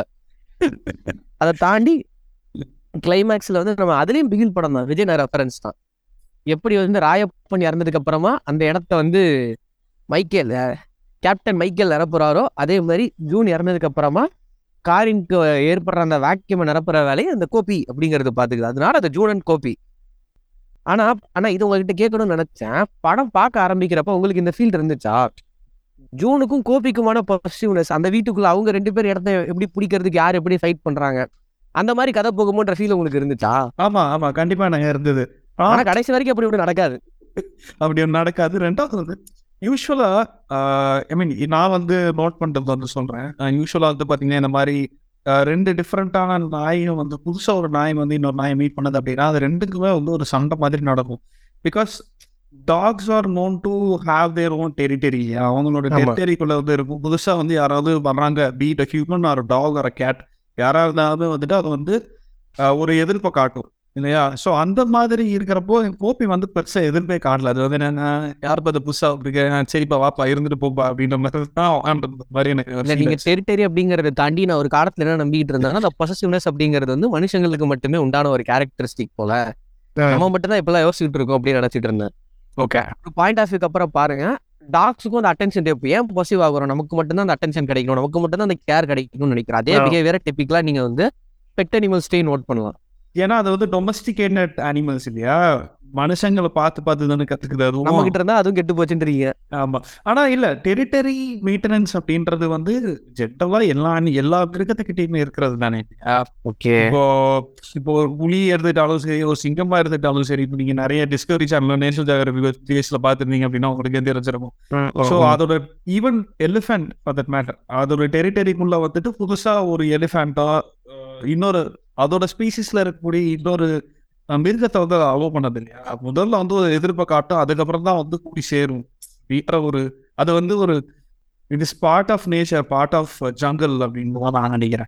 அதை தாண்டி கிளைமேக்ஸ்ல வந்து நம்ம அதுலயும் பிகில் படம் தான் விஜய் ரெஃபரன்ஸ் தான் எப்படி வந்து ராயப்பன் இறந்ததுக்கு அப்புறமா அந்த இடத்த வந்து மைக்கேல் அஹ், கேப்டன் மைக்கேல் நிரப்புறாரோ அதே மாதிரி ஜூன் இறந்ததுக்கு அப்புறமா காரின்க்கு ஏற்படுற அந்த வேக்யூமை நிரப்புற வேலையை அந்த கோபி அப்படிங்கிறது பார்த்துக்குது அதனால அது ஜூன் அண்ட் கோபி ஆனா ஆனா இது உங்ககிட்ட கேட்கணும்னு நினைச்சேன் படம் பார்க்க ஆரம்பிக்கிறப்ப உங்களுக்கு இந்த ஃபீல் இருந்துச்சா ஜூனுக்கும் கோபிக்குமான பாசிட்டிவ்னஸ் அந்த வீட்டுக்குள்ள அவங்க ரெண்டு பேர் இடத்த எப்படி பிடிக்கிறதுக்கு யார் எப்படி ஃபைட் பண்றாங்க அந்த மாதிரி கதை போகுமோன்ற ஃபீல் உங்களுக்கு இருந்துச்சா ஆமா ஆமா கண்டிப்பா எனக்கு இருந்தது ஆனா கடைசி வரைக்கும் அப்படி ஒன்று நடக்காது அப்படி ஒண்ணு நடக்காது ரெண்டாவது வந்து யூஸ்வலா ஐ மீன் நான் வந்து நோட் பண்றது வந்து சொல்றேன் யூஸ்வலா வந்து பாத்தீங்கன்னா இந்த மாதிரி ஆஹ் ரெண்டு டிஃப்ரெண்டான நாயும் வந்து புதுசா ஒரு நாய் வந்து இன்னொரு நாயை மீட் பண்ணது அப்படின்னா அது ரெண்டுக்குமே வந்து ஒரு சண்டை மாதிரி நடக்கும் because dogs are known to have their own territory அவங்களோட ஆமா. டெரிட்டரிக்குள்ள வந்து இருக்கும் புதுசா வந்து யாராவது வர்றாங்க be it human or dog or cat யாராவது இருந்தாலும் வந்துட்டு அது வந்து ஆஹ் ஒரு எதிர்ப்பை காட்டும் இல்லையா ஸோ அந்த மாதிரி இருக்கிறப்போ கோபி வந்து பெருசா எதிர்ப்பே காட்டல அது வந்து என்ன யார் பார்த்து புதுசா இருக்கு சரிப்பா வாப்பா இருந்துட்டு போப்பா அப்படின்ற மாதிரி தான் உட்கார்ந்திருந்த மாதிரி எனக்கு இல்ல நீங்க டெரிட்டரி அப்படிங்கறத தாண்டி நான் ஒரு காலத்துல என்ன நம்பிக்கிட்டு இருந்தேன்னா அந்த பொசசிவ்னஸ் அப்படிங்கிறது வந்து மனுஷங்களுக்கு மட்டுமே உண்டான ஒரு கேரக்டரிஸ்டிக் போல நம்ம மட்டும் தான் இப்பெல்லாம் யோசிச்சுட்டு இருக்கோம் அப்படின்னு நினைச்சிட்டு இருந்தேன் ஓகே ஒரு பாயிண்ட் ஆஃப் வியூக்கு அப்புறம் பாருங்க டாக்ஸுக்கும் அந்த அட்டென்ஷன் தேவை ஏன் பொசிவ் ஆகுறோம் நமக்கு மட்டும்தான் அந்த அட்டென்ஷன் கிடைக்கணும் நமக்கு மட்டும்தான் அந்த கேர் கிடைக்கணும்னு நினைக்கிறேன் அதே ஆ. பிஹேவியரை டிப்பிக்கலா நீங்க வந்து பெட் அனிமல்ஸ்டே நோட் பண்ணலாம் ஏன்னா அது வந்து டொமஸ்டிகேட்டட் அனிமல்ஸ் இல்லையா மனுஷங்களை பார்த்து பார்த்து தானே கத்துக்குது நம்ம அதுவும் கிட்ட இருந்தா அதுவும் கெட்டு போச்சுன்றீங்க ஆமா ஆனா இல்ல டெரிட்டரி மெயின்டெனன்ஸ் அப்படின்றது வந்து ஜென்ரலா எல்லா எல்லா மிருகத்துக்கிட்டையுமே இருக்கிறது தானே ஓகே இப்போ இப்போ ஒரு புலி எடுத்துட்டாலும் சரி ஒரு சிங்கமா எடுத்துட்டாலும் சரி இப்போ நீங்க நிறைய டிஸ்கவரி சேனல் நேஷனல் ஜியோகிராஃபிக்ல பாத்துருந்தீங்க அப்படின்னா உங்களுக்கு எந்த தெரிஞ்சிருக்கும் ஸோ அதோட even elephant for that matter அதோட டெரிட்டரிக்குள்ள வந்துட்டு புதுசா ஒரு எலிஃபென்ட்டா இன்னொரு அதோட ஸ்பீசிஸ்ல இருக்கக்கூடிய இன்னொரு அஹ், மிருகத்தை வந்து அலோவ் பண்ணது இல்லையா முதல்ல வந்து ஒரு எதிர்ப்பை காட்டும் அதுக்கப்புறம் தான் வந்து கூடி சேரும் வீட்டுல ஒரு அது வந்து ஒரு it is part of nature part of jungle அப்படின்னு தான் நான் நினைக்கிறேன்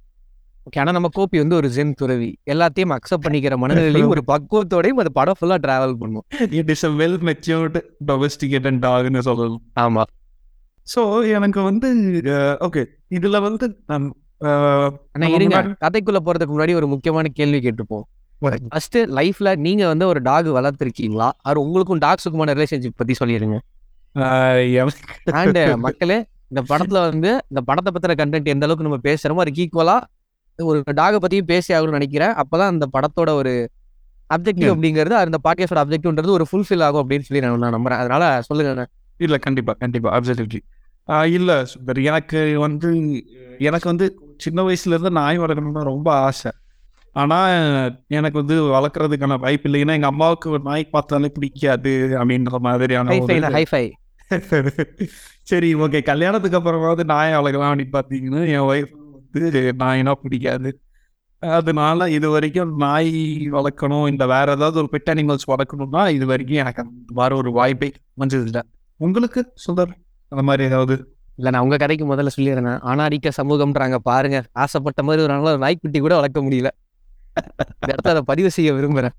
ஓகே ஆனா நம்ம கோபி வந்து ஒரு ஜென் துறவி எல்லாத்தையும் அக்செப்ட் பண்ணிக்கிற மனநிலையும் ஒரு பக்குவத்தோடையும் அது படம் ஃபுல்லா டிராவல் பண்ணும் it is a well matured domesticated டாக்னு சொல்லலாம் ஆமா ஸோ எனக்கு வந்து ஓகே இதுல வந்து நான், அஹ், ஆனா நம்ம இருங்க முன்னாடி- கதைக்குள்ள போறதுக்கு முன்னாடி ஒரு முக்கியமான கேள்வி கேட்டுப்போம் ஃபர்ஸ்ட் லைஃப்ல நீங்க வந்து ஒரு டாக் வளர்த்துருக்கீங்களா அது உங்களுக்கும் டாக்ஸுக்குமான ரிலேஷன்ஷிப் பத்தி சொல்லிடுங்க அஹ், எனக்கு அண்ட் மக்களே இந்த படத்துல வந்து இந்த படத்தை பத்தின கண்டென்ட் எந்த அளவுக்கு நம்ம பேசுறோமோ அதுக்கு ஈக்குவலா ஒரு டாகை பத்தியும் பேசி ஆகணும்னு நினைக்கிறேன் அப்பதான் அந்த படத்தோட ஒரு அப்ஜெக்டிவ் Yeah. அப்படிங்கிறது அந்த பாட்காஸ்டோட அப்ஜெக்டிவ்ன்றது ஒரு ஃபுல்ஃபில் ஆகும் அப்படின்னு சொல்லி நான் நான் நம்புறேன் அதனால சொல்லுங்க அண்ணா. இல்ல கண்டிப்பா கண்டிப்பா அப்சல்யூட்லி இல்ல சுந்தர் எனக்கு வந்து எனக்கு வந்து சின்ன வயசுல இருந்து நாய் வளர்க்கணும்னு ரொம்ப ஆசை ஆனா எனக்கு வந்து வளர்க்கறதுக்கான வாய்ப்பு இல்லை ஏன்னா எங்க அம்மாவுக்கு ஒரு நாய் பார்த்தாலே பிடிக்காது அப்படின்ற மாதிரியான ஹை ஒரு- ஃபை ஹை ஃபை சரி ஓகே கல்யாணத்துக்கு அப்புறமாவது நாய் வளர்க்கலாம் அப்படின்னு பார்த்தீங்கன்னா என் ஒய்ஃப் வந்து நாயினா பிடிக்காது அதனால இது வரைக்கும் நாய் வளர்க்கணும் இந்த வேற ஏதாவது ஒரு பெட் அனிமல்ஸ் வளர்க்கணும்னா இது வரைக்கும் எனக்கு அந்த மாதிரி ஒரு வாய்ப்பே வந்தது இல்லை உங்களுக்கு சுந்தர் அந்த மாதிரி ஏதாவது இல்ல நான் உங்க கதைக்கு முதல்ல சொல்லிடுறேன் ஆணாதிக்க சமூகம்ன்றாங்க பாருங்க ஆசைப்பட்ட மாதிரி ஒரு நல்ல நாய்க்குட்டி கூட வளர்க்க முடியல இந்த இடத்துல அதை பதிவு செய்ய விரும்புறேன்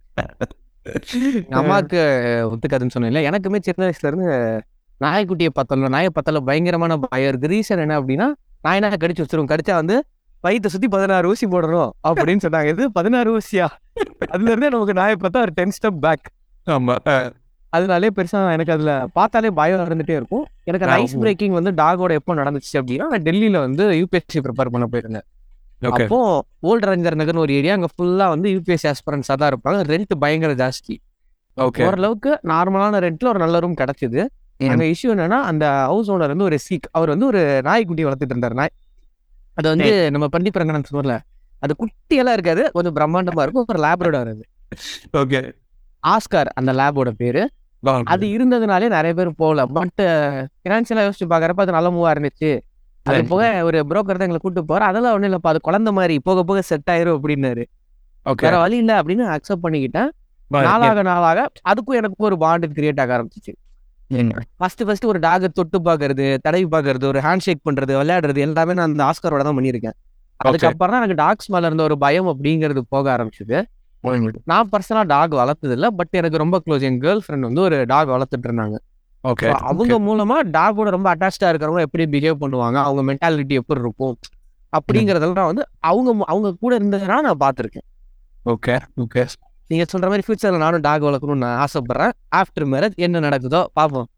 எங்க அம்மாவுக்கு ஒத்துக்காதுன்னு சொன்னேன்ல எனக்குமே சின்ன வயசுல இருந்து நாய்க்குட்டியை பார்த்தல நாயை பார்த்தால பயங்கரமான பயம் இருக்கு ரீசன் என்ன அப்படின்னா நாயனா கடிச்சு வச்சிரும் கடிச்சா வந்து வயிற்றை சுத்தி பதினாறு ஊசி போடணும் அப்படின்னு சொன்னாங்க இது பதினாறு ஊசியா அதுல இருந்தே நமக்கு நாயை பார்த்தா ஒரு டென் ஸ்டெப் பேக் ஆமா அஹ், அதனாலே பெருசா எனக்கு அதுல பார்த்தாலே பயம் இருந்துட்டே இருக்கும் எனக்கு அந்த ஆ, ஐஸ் ஓ. பிரேக்கிங் வந்து டாகோட எப்போ நடந்துச்சு அப்படின்னா நான் டெல்லியில வந்து யூபிஎஸ்சி ப்ரிப்பேர் பண்ண போயிருந்தேன் ஓகே அப்போ ஓல்ட் ரஞ்சர் நகர்னு ஒரு ஏரியா அங்க ஃபுல்லா வந்து யூபிஎஸ்சி ஆஸ்பரன்ஸா தான் இருப்பாங்க ரெண்ட் பயங்கர ஜாஸ்தி ஓகே ஓரளவுக்கு நார்மலான ரெண்ட்ல ஒரு நல்ல ரூம் கிடைச்சது ம். அங்க இஷ்யூ என்னன்னா அந்த ஹவுஸ் ஓனர் வந்து ஒரு சீக் அவர் வந்து ஒரு நாய்க்குட்டி வளர்த்துட்டு இருந்தார் நாய் அது வந்து நம்ம பண்டித் ரங்கநாத் சொல்ல அது குட்டியெல்லாம் இருக்காது கொஞ்சம் பிரம்மாண்டமா இருக்கும் ஒரு லேப்ரோட வருது ஓகே ஆஸ்கார் அந்த லேபோட பேரு அது இருந்ததுனாலே நிறைய பேர் போகல பட் ஃபினான்ஷியலா யோசிச்சு பாக்குறப்ப அது நல்ல மூவா இருந்துச்சு அது Right. போக ஒரு புரோக்கர் தான் எங்களை கூட்டு போற அதெல்லாம் ஒண்ணும் இல்லப்பா அது குழந்தை மாதிரி போக போக செட் ஆயிரும் அப்படின்னாரு ஓகே வேற வழி இல்ல அப்படின்னு அக்செப்ட் பண்ணிக்கிட்டேன் நாளாக நாளாக அதுக்கும் எனக்கும் ஒரு பாண்ட் கிரியேட் ஆக ஆரம்பிச்சிச்சு ஃபர்ஸ்ட் ஃபர்ஸ்ட் ஒரு டாக தொட்டு பாக்குறது தடவி பாக்குறது ஒரு ஹேண்ட் ஷேக் பண்றது விளையாடுறது எல்லாமே நான் அந்த ஆஸ்கரோட தான் பண்ணியிருக்கேன் அதுக்கப்புறம் தான் எனக்கு டாக்ஸ் மேல இருந்த ஒரு பயம் அப்படிங்கிறது போக ஆரம்பிச்சது நான் பர்சனலா டாக் வளர்த்தது இல்ல பட் எனக்கு ரொம்ப க்ளோஸ் என் கேர்ள் ஃப்ரெண்ட் வந்து ஒரு டாக் வளர்த்துட்டு இருந்தாங்க ஓகே So, அவங்க மூலமா டாகோட ரொம்ப அட்டாச்சா இருக்கிறவங்க எப்படி பிஹேவ் பண்ணுவாங்க அவங்க மென்டாலிட்டி எப்படி இருக்கும் அப்படிங்கறதெல்லாம் வந்து அவங்க மு- அவங்க கூட இருந்ததுனால நான் பார்த்திருக்கேன் ஓகே ஓகே நீங்க சொல்ற மாதிரி ஃபியூச்சர்ல நானும் டாக் வளர்க்கணும்னு நான் ஆசைப்படுறேன் ஆஃப்டர் மேரேஜ் என்ன நடக்குதோ பார்ப்போம்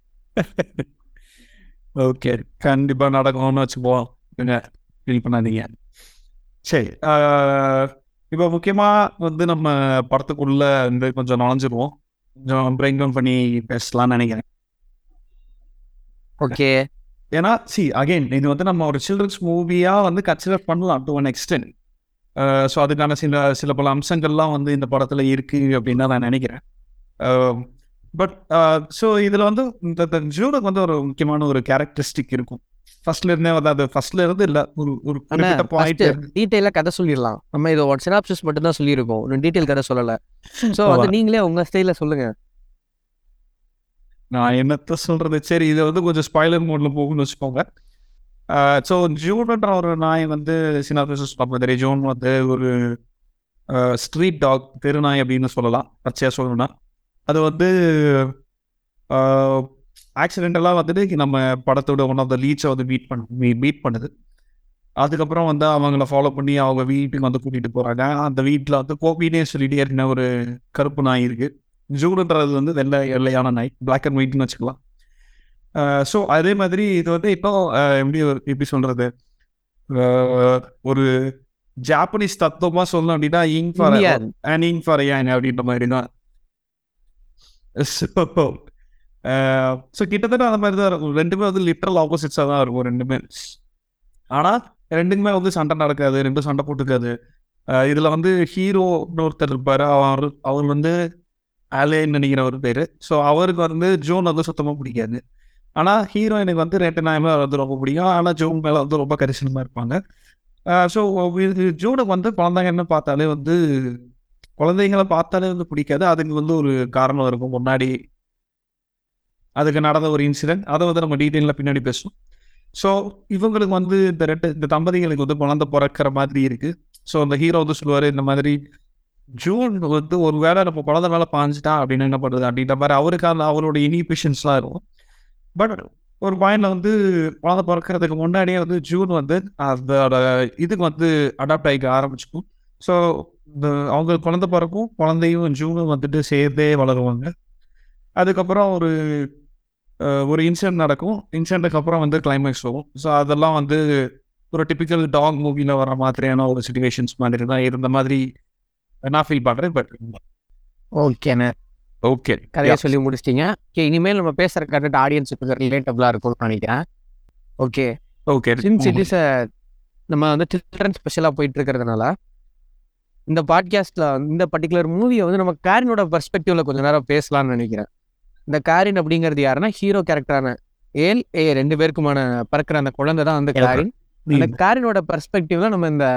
ஓகே கண்டிப்பா நடக்கும்னு வச்சுப்போம் ஃபீல் பண்ணாதீங்க சரி ஆஹ், இப்போ முக்கியமா வந்து நம்ம படத்துக்குள்ள வந்து கொஞ்சம் நுழைஞ்சிருவோம் கொஞ்சம் பிரேக் டவுன் பண்ணி பேசலாம்னு நினைக்கிறேன் ஓகே ஏன்னா சி அகைன் இது வந்து நம்ம ஒரு சில்ட்ரன்ஸ் மூவியா வந்து கன்சிடர் பண்ணலாம் டு ஒன் எக்ஸ்டென்ட் ஸோ அதுக்கான சில சில பல அம்சங்கள்லாம் வந்து இந்த படத்துல இருக்கு அப்படின்னு தான் நான் நினைக்கிறேன் பட் ஸோ இதுல வந்து இந்த இந்த ஜூனுக்கு வந்து ஒரு முக்கியமான ஒரு கேரக்டரிஸ்டிக் இருக்கும் ஃபர்ஸ்ட்ல இருந்தே வந்து அது ஃபர்ஸ்ட்ல இருந்து இல்ல ஒரு ஒரு குறிப்பிட்ட பாயிண்ட் டீட்டெயிலாக கதை சொல்லிடலாம் நம்ம இது ஒரு சினாப்சிஸ் மட்டும் தான் சொல்லியிருக்கோம் இன்னும் டீட்டெயில் கதை சொல்லல ஸோ வந்து நீங்களே உங்க ஸ்டைல சொல்லுங்க நான் என்னத்த சொல்றது சரி இது வந்து கொஞ்சம் ஸ்பாய்லர் மோட்ல போகும்னு வச்சுக்கோங்க ஸோ ஜூன்ன்ற ஒரு நாய் வந்து சினாபிசஸ் பார்ப்பது ஜூன் வந்து ஒரு ஸ்ட்ரீட் டாக் தெருநாய் அப்படின்னு சொல்லலாம் பச்சையாக சொல்லணும்னா அது வந்து ஆக்சிடென்டலாக வந்துட்டு நம்ம படத்தோட ஒன் ஆஃப் த லீட்ஸை வந்து மீட் பண்ண மீட் பண்ணுது அதுக்கப்புறம் வந்து அவங்கள ஃபாலோ பண்ணி அவங்க வீட்டுக்கு வந்து கூட்டிகிட்டு போகிறாங்க அந்த வீட்டில் வந்து கோபினே சொல்லிட்டு ஏறின ஒரு கருப்பு நாய் இருக்குது ஜூனுன்றது வந்து வெள்ளை வெள்ளையான நாய் பிளாக் அண்ட் ஒயிட்னு வச்சுக்கலாம் ஸோ அதே மாதிரி இது வந்து இப்போ அஹ், எப்படி ஒரு- எப்படி சொல்றது அஹ், ஒரு ஜாப்பனீஸ் தத்துவமா சொல்லணும் அப்படின்னா இங் ஃபார் Indian. அண்ட் இங் ஃபார் ஏன் அப்படின்ற மாதிரி தான் ஸோ கிட்டத்தட்ட அந்த மாதிரி தான் இருக்கும் ரெண்டுமே வந்து லிட்டரல் ஆப்போசிட்ஸாக தான் இருக்கும் ரெண்டுமே ஆனால் ரெண்டுக்குமே வந்து சண்டை நடக்காது ரெண்டும் சண்டை போட்டுக்காது அஹ், இதுல வந்து ஹீரோ ஒருத்தர் இருப்பாரு அவர் அவர் வந்து ஆலேன்னு நினைக்கிற ஒரு பேர் ஸோ அவருக்கு வந்து ஜோன் வந்து சுத்தமாக பிடிக்காது ஆனால் ஹீரோயினுக்கு வந்து ரெண்டு நாயமே வந்து ரொம்ப பிடிக்கும் ஆனால் ஜோன் மேலே வந்து ரொம்ப கரிசனமாக இருப்பாங்க ஸோ ஜோனுக்கு வந்து குழந்தைங்கன்னு பார்த்தாலே வந்து குழந்தைங்களை பார்த்தாலே வந்து பிடிக்காது அதுக்கு வந்து ஒரு காரணம் இருக்கும் முன்னாடி அதுக்கு நடந்த ஒரு இன்சிடென்ட் அதை வந்து நம்ம டீட்டெயிலில் பின்னாடி பேசுவோம் ஸோ இவங்களுக்கு வந்து இந்த ரெண்டு இந்த தம்பதிகளுக்கு வந்து குழந்தை பிறக்கிற மாதிரி இருக்கு ஸோ அந்த ஹீரோ வந்து சொல்லுவார் இந்த மாதிரி ஜூன் வந்து ஒரு வேளை நம்ம குழந்தை மேலே பாஞ்சிட்டா அப்படின்னு என்ன பண்ணுறது அப்படின்ற மாதிரி அவருக்கான அவரோட இனிபிஷன்ஸ்லாம் இருக்கும் பட் ஒரு பாயிண்ட்ல வந்து குழந்தை பிறக்கிறதுக்கு முன்னாடியே வந்து ஜூன் வந்து அதோட இதுக்கு வந்து அடாப்ட் ஆகிக்க ஆரம்பிச்சுக்கும் ஸோ இந்த அவங்க குழந்தை பிறக்கும் குழந்தையும் ஜூனும் வந்துட்டு சேர்ந்தே வளருவாங்க அதுக்கப்புறம் ஒரு அஹ், ஒரு இன்சிடென்ட் நடக்கும் இன்சிடென்ட்டுக்கு அப்புறம் வந்து கிளைமேக்ஸ் வரும் ஸோ அதெல்லாம் வந்து ஒரு டிபிக்கல் டாக் மூவியில் வர மாதிரியான ஒரு சுச்சுவேஷன்ஸ் மாதிரி தான் இருந்த மாதிரி நான் ஃபீல் பண்ணுறேன் பட் ஓகேண்ணே ஓகே கதையை சொல்லி முடிச்சிட்டீங்க ஓகே இனிமேல் நம்ம பேசுற கண்டென்ட் ஆடியன்ஸுக்கு ரிலேட்டபிளா இருக்கும்னு நினைக்கிறேன் okay okay since it is நம்ம வந்து சில்ட்ரன் ஸ்பெஷலாக போயிட்டு இருக்கிறதுனால இந்த பாட்காஸ்ட்ல இந்த பர்டிகுலர் மூவியை வந்து நம்ம காரினோட பெர்ஸ்பெக்டிவ்ல கொஞ்ச நேரம் பேசலாம்னு நினைக்கிறேன் இந்த காரின் அப்படிங்கிறது யாருன்னா ஹீரோ கேரக்டரான ஏல் ஏ ரெண்டு பேருக்குமான பிறக்கிற அந்த குழந்தை தான் வந்து காரின் அந்த காரினோட பெர்ஸ்பெக்டிவ்ல நம்ம இந்த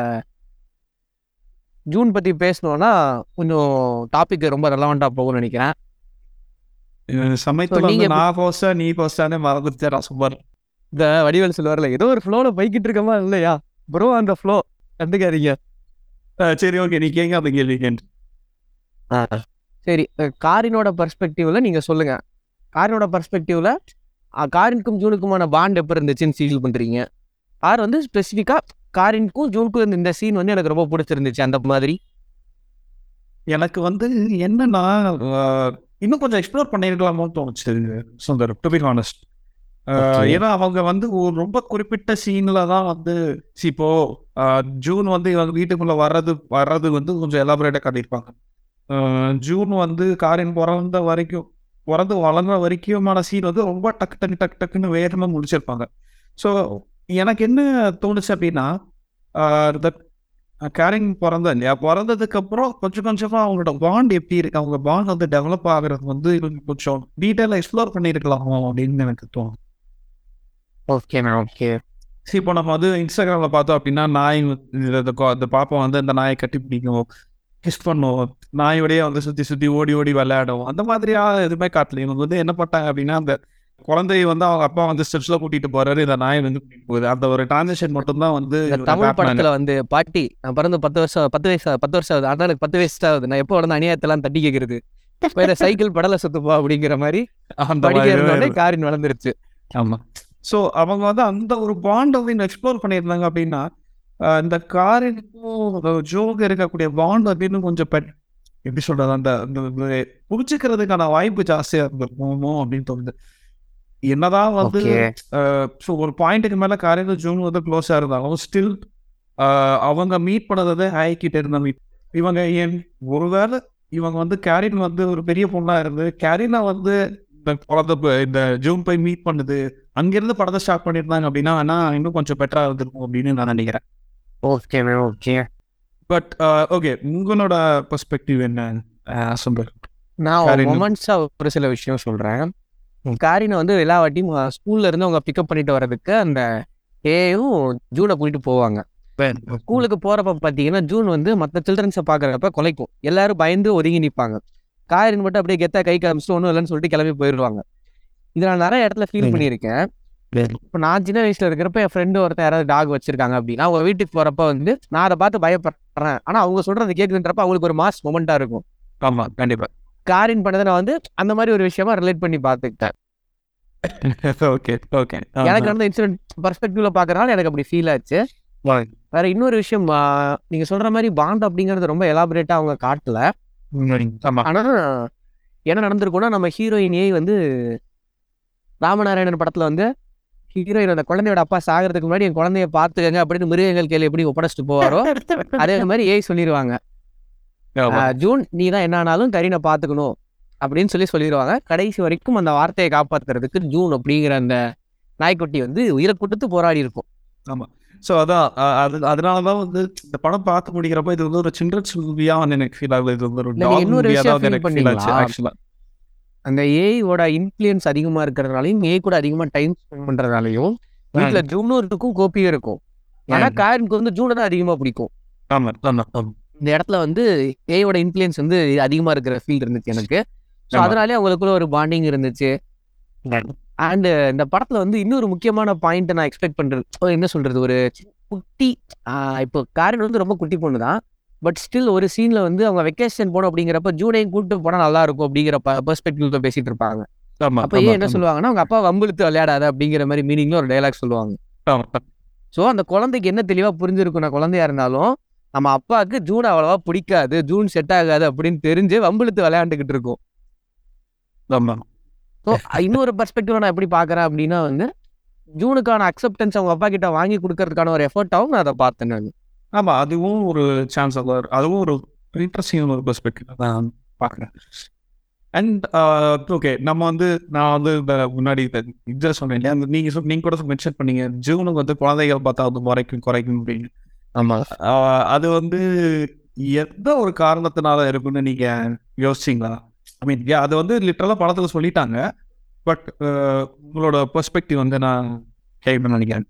ஜூன் பத்தி பேசணும்னா கொஞ்சம் டாபிக் ரொம்ப ரெலவெண்டா போகும்னு நினைக்கிறேன் சமயத்தில் So, நீங்க வந்து நான் போஸ்டா நீ போஸ்டானே மறந்துட்டு நான் சும்மார் இந்த வடிவேல் சொல்லுவார்ல ஏதோ ஒரு ஃப்ளோல போய்கிட்டு இருக்கமா இல்லையா ப்ரோ அந்த ஃப்ளோ கண்டுக்காதீங்க சரி ஓகே நீ கேங்க அந்த கேள்வி கேட்டு சரி அஹ் காரினோட பர்ஸ்பெக்டிவ்ல நீங்க சொல்லுங்க காரினோட பர்ஸ்பெக்டிவ்ல காரினுக்கும் ஜூனுக்குமான பாண்ட் எப்போ இருந்துச்சுன்னு ஃபீல் பண்றீங்க கார் வந்து ஸ்பெசிஃபிக்கா காரினுக்கும் ஜூனுக்கும் இருந்த இந்த சீன் வந்து எனக்கு ரொம்ப பிடிச்சிருந்துச்சு அந்த மாதிரி எனக்கு வந்து என்னன்னா ஆஹ், இன்னும் கொஞ்சம் எக்ஸ்ப்ளோர் பண்ணியிருக்கலாமோன்னு தோணுச்சு Sundar to be honest Okay. ஏன்னா அவங்க வந்து ஒரு ரொம்ப குறிப்பிட்ட சீன்ல தான் வந்து see, இப்போ ஆஹ், ஜூன் வந்து இவங்க வீட்டுக்குள்ள வர்றது வர்றது வந்து கொஞ்சம் எலாபரேட்டா காட்டியிருப்பாங்க ஆஹ், ஜூன் வந்து காரின் பிறந்த வரைக்கும் பிறந்து வளர்ந்த வரைக்குமான சீன் வந்து ரொம்ப டக்கு டக்கு டக்கு டக்குன்னு வேகமா முடிச்சிருப்பாங்க ஸோ எனக்கு என்ன தோணுச்சு அப்படின்னா ஆஹ், இந்த கேரிங் பிறந்த இல்லையா பிறந்ததுக்கு அப்புறம் கொஞ்சம் கொஞ்சமா அவங்களோட பாண்ட் எப்படி இருக்கு அவங்க பாண்ட் வந்து டெவலப் ஆகுறது வந்து இவங்க கொஞ்சம் டீட்டெயிலாக எக்ஸ்ப்ளோர் பண்ணியிருக்கலாமோ அப்படின்னு எனக்கு தோணும் ஓகே ஓகே சரி இப்போ நம்ம வந்து இன்ஸ்டாகிராம்ல பார்த்தோம் அப்படின்னா நாய் வந்து இந்த கொ- இந்த பாப்பா வந்து இந்த நாயை கட்டி பிடிக்கும் கிஸ் பண்ணும் நாயோடய வந்து சுற்றி சுற்றி ஓடி ஓடி விளையாடும் அந்த மாதிரியா எதுவுமே காட்டல இவங்க வந்து என்ன பண்ணாங்க அப்படின்னா அந்த குழந்தைய வந்து அவங்க அப்பா வந்து ஸ்டெப்ஸ்ல கூட்டிட்டு போறாரு இந்த நாயை வந்து கூட்டிட்டு போகுது அந்த ஒரு டிரான்சாக்ஷன் மட்டும்தான் வந்து இந்த இவரு தமிழ் Batman- படத்துல வந்து பாட்டி நான் பிறந்து பத்து வருஷம் பத்து வயசு பத்து வருஷம் ஆகுது அதான் எனக்கு பத்து வயசு ஆகுது நான் எப்போ வந்து அநியாயத்தெல்லாம் தட்டி கேட்கறது வேற சைக்கிள் படல சுத்துப்பா அப்படிங்கிற மாதிரி அந்த படிக்க மாதிரி இருந்தோடனே காரின் வளர்ந்துருச்சு ஆமா ஸோ அவங்க வந்து அந்த ஒரு பாண்ட் வந்து எக்ஸ்ப்ளோர் பண்ணியிருந்தாங்க அப்படின்னா ஆஹ் இந்த காரினுக்கும் ஜோக்கு இருக்கக்கூடிய பாண்ட் அப்படின்னு கொஞ்சம் பெட் எப்படி சொல்றது அந்த அந்த இந்த புரிச்சுக்கிறதுக்கான வாய்ப்பு ஜாஸ்தியா இருந்திருக்குமோ அப்படின்னு தோணுது என்னதான் வந்து ஓகே ஸோ ஒரு பாயிண்ட்டுக்கு மேல காரின் ஜூன் வந்து க்ளோஸா இருந்தாலும் ஸ்டில் அவங்க மீட் பண்ணதை ஆயிக்கிட்டு இருந்த மீட் இவங்க ஏன் ஒருவேளை இவங்க வந்து கேரின் வந்து ஒரு பெரிய பொண்ணா இருந்து கேரினை வந்து இந்த குழந்தை ப- இந்த ஜூன் போய் மீட் பண்ணுது அங்கிருந்து படத்தை ஸ்டார்ட் பண்ணியிருந்தாங்க அப்படின்னா வேணா இன்னும் கொஞ்சம் பெட்டரா இருந்திருக்கும் அப்படின்னு நான் நினைக்கிறேன் ஓகே ஓகே பட் ஓகே உங்களோட பெர்ஸ்பெக்டிவ் என்ன அஹ், சுந்தர் நான் காரின் மொமெண்ட்ஸா ஒரு சில விஷயம் சொல்றேன் காரினை வந்து எல்லா வாட்டியும் ஸ்கூல்ல இருந்து அவங்க பிக்கப் பண்ணிட்டு வர்றதுக்கு அந்த ஏயும் ஜூனை கூட்டிட்டு போவாங்க ஸ்கூலுக்கு போறப்ப பாத்தீங்கன்னா ஜூன் வந்து மற்ற சில்ட்ரன்ஸை பாக்குறப்ப கொலைக்கும் எல்லாரும் பயந்து ஒதுங்கி நிப்பாங்க காரின் மட்டும் அப்படியே கெத்தா கை காமிச்சிட்டு ஒன்றும் இல்லைன்னு சொல்லிட்டு கிளம்பி போயிடுவாங்க இதை நான் நிறைய இடத்துல ஃபீல் ம். பண்ணியிருக்கேன் இப்போ நான் சின்ன வயசுல இருக்கிறப்ப என் ஃப்ரெண்டு ஒருத்தன் யாராவது டாக் வச்சிருக்காங்க அப்படின்னா அவங்க வீட்டுக்கு போறப்ப வந்து நான் அதை பார்த்து பயப்படுறேன் ஆனா அவங்க சொல்றது கேட்குன்றப்ப அவங்களுக்கு ஒரு மாஸ் மொமெண்டா இருக்கும் ஆமா கண்டிப்பா காரின் பண்ணதை நான் வந்து அந்த மாதிரி ஒரு விஷயமா ரிலேட் பண்ணி பார்த்துக்கிட்டேன் ஓகே ஓகே எனக்கு நடந்த இன்சிடென்ட் பர்ஸ்பெக்டிவ்ல பாக்குறதுனால எனக்கு அப்படி ஃபீல் ஆச்சு வேற இன்னொரு விஷயம் ஆ, நீங்க சொல்ற மாதிரி பாண்ட் அப்படிங்கறது ரொம்ப எலாபரேட்டா அவங்க காட்டல ஆமா ஆனா என்ன நடந்திருக்கும்னா நம்ம ஹீரோயின் ஏ வந்து ராமநாராயணன் படத்துல வந்து ஹீரோயின் அந்த குழந்தையோட அப்பா சாகிறதுக்கு முன்னாடி என் குழந்தைய பார்த்துக்கங்க அப்படின்னு மிருகங்கள் கேள்வி எப்படி ஒப்படைச்சிட்டு போவாரோ அதே மாதிரி ஏய் சொல்லிடுவாங்க ஆமா. ஆ, ஜூன் நீ தான் என்ன ஆனாலும் கரீனை பார்த்துக்கணும் அப்படின்னு சொல்லி சொல்லிடுவாங்க கடைசி வரைக்கும் அந்த வார்த்தையை காப்பாத்துறதுக்கு ஜூன் அப்படிங்கிற அந்த நாய்க்குட்டி வந்து உயிரை கொடுத்து போராடி இருக்கும் ஸோ அதான் அ- அது அதனால தான் வந்து இந்த படம் பார்த்து முடிக்கிறப்ப இது வந்து ஒரு சில்ட்ரன்ஸ் மூவியா வந்து எனக்கு ஃபீல் ஆகுது இது வந்து ஒரு இல்ல, நீங்க டாக் இன்னொரு மூவியா விஷயம் தான் feel எனக்கு ஃபீல் ஆச்சு பண்ணீங்களா? ஆக்சுவலா அந்த ஏஐயோட இன்ஃப்ளூயன்ஸ் அதிகமா இருக்கிறதுனாலையும் ஏ கூட அதிகமா டைம் ஸ்பெண்ட் பண்றதுனாலையும் வீட்டுல ஜூனும் இருக்கும் கோப்பியும் இருக்கும் ஆனா ம். காரனுக்கு வந்து ஜூனை தான் அதிகமா பிடிக்கும் ஆமா ஆமா ஆமா. இந்த இடத்துல வந்து ஏயோட இன்ஃப்ளூயன்ஸ் வந்து அதிகமா இருக்கிற ஃபீல் இருந்துச்சு எனக்கு ஸோ ஆமா. அதனாலே அவங்களுக்குள்ள ஒரு பாண்டிங் இருந்துச்சு அண்ட் இந்த படத்துல வந்து இன்னொரு முக்கியமான பாயிண்ட் நான் எக்ஸ்பெக்ட் பண்றது ஓ, என்ன சொல்றது ஒரு சி- குட்டி ஆஹ் இப்போ காரன் வந்து ரொம்ப குட்டி பொண்ணு தான் பட் ஸ்டில் ஒரு சீன்ல வந்து அவங்க வெக்கேஷன் போனோம் அப்படிங்கிறப்ப ஜூனையும் கூப்பிட்டு போனா நல்லா இருக்கும் அப்படிங்கிற பெர்ஸ்பெக்டிவ்ல பேசிட்டு இருப்பாங்க ஆமா அப்ப ஏன் என்ன சொல்லுவாங்கன்னா அவங்க அப்பா வம்பிழுத்து விளையாடாத அப்படிங்கிற மாதிரி மீனிங்ல ஒரு டைலாக் சொல்லுவாங்க ஆமா ஸோ அந்த குழந்தைக்கு என்ன தெளிவா புரிஞ்சிருக்கும் நான் குழந்தையா இருந்தாலும் நம்ம அப்பாவுக்கு ஜூன் அவ்வளவா பிடிக்காது ஜூன் செட் ஆகாது அப்படின்னு தெரிஞ்சு வம்பிழுத்து விளையாண்டுக்கிட்டு இருக்கும் ஆமா ஸோ இன்னொரு பெர்ஸ்பெக்டிவ் நான் எப்படி பார்க்கறேன் அப்படின்னா வந்து ஜூனுக்கான அக்செப்டன்ஸ் அவங்க அப்பா கிட்ட வாங்கி கொடுக்கறதுக்கான ஒரு எஃபர்ட்டாகவும் நான் அதை பார்த்தேன் நான் ஆமா அதுவும் ஒரு சான்ஸ் அதுவும் ஒரு இன்ட்ரெஸ்டிங் ஒரு பெர்ஸ்பெக்டிவ் தான் பார்க்குறேன் அண்ட் ஓகே நம்ம வந்து நான் வந்து இந்த முன்னாடி இந்த இதை சொன்னேன் இல்லையா அந்த நீங்க சொ- நீங்க கூட மென்ஷன் பண்ணீங்க ஜூனுக்கு வந்து குழந்தைகள் பார்த்தா அது குறைக்கும் குறைக்கும் அப்படின்னு ஆமா ஆஹ் அது வந்து எந்த ஒரு காரணத்தினால இருக்குன்னு நீங்க யோசிச்சீங்களா ஐ மீன் அது வந்து லிட்டரலா படத்துல சொல்லிட்டாங்க பட் உங்களோட பெர்ஸ்பெக்டிவ் வந்து நான் கேட்கணும்னு நினைக்கிறேன்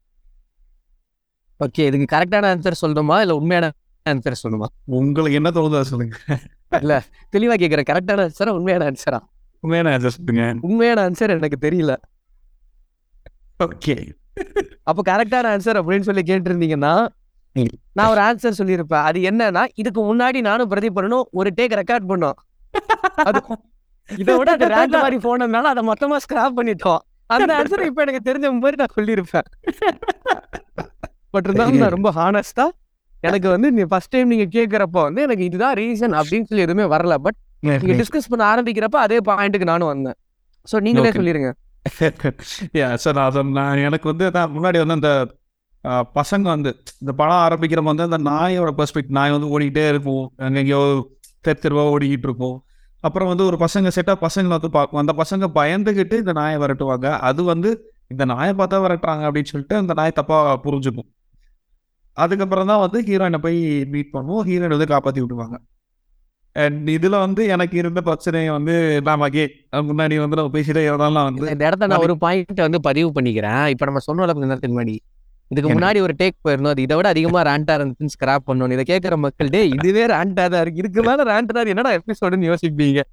ஓகே இதுக்கு கரெக்டான ஆன்சர் சொல்லணுமா இல்லை உண்மையான ஆன்சர் சொல்லணுமா உங்களுக்கு என்ன தோணுதோ அதை சொல்லுங்க தெளிவா கேட்குறேன் கரெக்டான ஆன்சரா உண்மையான ஆன்சரா உண்மையான answer சொல்லுங்க உண்மையான ஆன்சர் எனக்கு தெரியல ஓகே அப்போ கரெக்டான ஆன்சர் அப்படின்னு சொல்லி கேட்டிருந்தீங்கன்னா ம். நான் ஒரு ஆன்சர் சொல்லியிருப்பேன் அது என்னன்னா இதுக்கு முன்னாடி நானும் பிரதீப் பண்ணணும் ஒரு டேக் ரெக்கார்ட் பண்ணோம் அது இதை விட அது ரேங்க் மாதிரி போனதுனால அதை மொத்தமா ஸ்கிராப் பண்ணிட்டோம் அந்த ஆன்சர் இப்போ எனக்கு தெரிஞ்ச மாதிரி நான் சொல்லியிருப்பேன் பட் இருந்தாலும் நான் ரொம்ப ஹானஸ்டா எனக்கு வந்து நீ ஃபர்ஸ்ட் டைம் நீங்க கேட்கறப்ப வந்து எனக்கு இதுதான் ரீசன் அப்படின்னு சொல்லி எதுவுமே வரல பட் நீங்க டிஸ்கஸ் பண்ண ஆரம்பிக்கிறப்ப அதே பாயிண்ட்டுக்கு நானும் வந்தேன் ஸோ நீங்களே Okay. சொல்லிருங்க யா சார் அதை நான் எனக்கு வந்து அதான் முன்னாடி வந்து அந்த ஆ, பசங்க வந்து இந்த படம் ஆரம்பிக்கிற வந்து அந்த நாயோட பெர்ஸ்பெக்ட் நாய் வந்து ஓடிக்கிட்டே இருக்கும் எங்கெங்கேயோ தெரு தெருவா ஓடிக்கிட்டு இருக்கும் அப்புறம் வந்து ஒரு பசங்க செட்டாக பசங்களை வந்து பார்க்கும் அந்த பசங்க பயந்துக்கிட்டு இந்த நாயை விரட்டுவாங்க அது வந்து இந்த நாயை பார்த்தா விரட்டுறாங்க அப்படின்னு சொல்லிட்டு அந்த நாய் தப்பாக புரிஞ்சுக்கும் அதுக்கப்புறம் தான் வந்து ஹீரோயினை போய் மீட் பண்ணுவோம் ஹீரோயின் வந்து காப்பாற்றி விடுவாங்க அண்ட் இதில் வந்து எனக்கு இருந்த பிரச்சனையை வந்து நான் அகே முன்னாடி வந்து நம்ம பேசிட்டே இருந்தாலும் வந்து இந்த இடத்த நான் ஒரு பாயிண்ட் வந்து பதிவு பண்ணிக்கிறேன் இப்போ நம்ம சொன்னோம்ல கொஞ்ச நேரத்துக்கு முன்னாடி இதுக்கு என்ன? முன்னாடி ஒரு டேக் போயிருந்தோம் அது இதை விட அதிகமா ரேண்டா இருந்துச்சுன்னு ஸ்கிராப் பண்ணணும் இதை கேட்குற மக்கள் டே இதுவே ரேண்டா தான் இருக்கு இதுக்கு மேல ரேண்டா என்னடா எபிசோடுன்னு யோசிப்பீங்க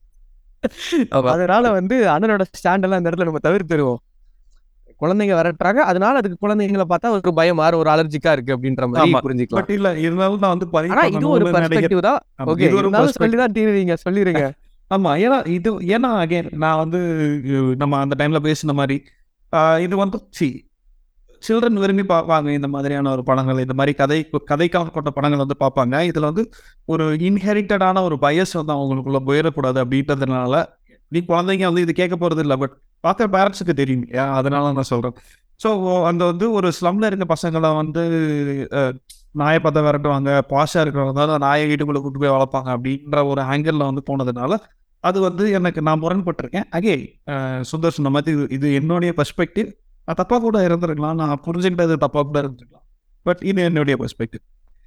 அதனால வந்து அண்ணனோட ஸ்டாண்ட் எல்லாம் இந்த இடத்துல நம்ம தவிர்த்துருவோம் குழந்தைங்க விரட்டுறாங்க அதனால அதுக்கு குழந்தைங்களை பார்த்தா ஒரு பயம் மாறு ஒரு அலர்ஜிக்கா இருக்கு அப்படின்ற மாதிரி ஆமா. புரிஞ்சுக்கலாம் பட் இல்ல இருந்தாலும் நான் வந்து பதிவு ஆனா இது ஒரு பண்ணணும்னு நினைக்கிறேன். பெர்ஸ்பெக்டிவ் தான் ஆமா, ஓகே இது ஒரு இருந்தாலும் perspective. சொல்லி தான் தீருவீங்க சொல்லிருங்க ஆமா ஏன்னா இது ஏன்னா அகைன் நான் வந்து அஹ், நம்ம அந்த டைம்ல பேசின மாதிரி ஆஹ், இது வந்து சி சில்ட்ரன் விரும்பி பார்ப்பாங்க இந்த மாதிரியான ஒரு படங்கள் இந்த மாதிரி கதை கதைக்காக கொண்ட படங்கள் வந்து பார்ப்பாங்க இதுல வந்து ஒரு இன்ஹெரிட்டடான ஒரு பயஸ் வந்து அவங்களுக்குள்ள போயிடக்கூடாது அப்படின்றதுனால நீ குழந்தைங்க வந்து இது கேட்க போறது இல்லை பட் பார்க்குற பேரண்ட்ஸுக்கு தெரியும் இல்லையா அதனால நான் சொல்றேன் ஸோ அந்த வந்து ஒரு ஸ்லம்ல இருக்க பசங்களை வந்து அஹ், நாயை பார்த்தா விரட்டுவாங்க பாஷா இருக்கிறவங்க தான் அந்த நாயை வீட்டுக்குள்ள கூட்டு போய் வளர்ப்பாங்க அப்படின்ற ஒரு ஆங்கிளில் வந்து போனதுனால அது வந்து எனக்கு நான் முரண்பட்டிருக்கேன் அகே சுந்தர் சொன்ன மாதிரி இது- இது என்னுடைய பெர்ஸ்பெக்டிவ் நான் தப்பாக கூட இருந்திருக்கலாம் நான் புரிஞ்சுக்கிட்டது தப்பாக கூட இருந்திருக்கலாம் பட் இது என்னுடைய பெர்ஸ்பெக்டிவ்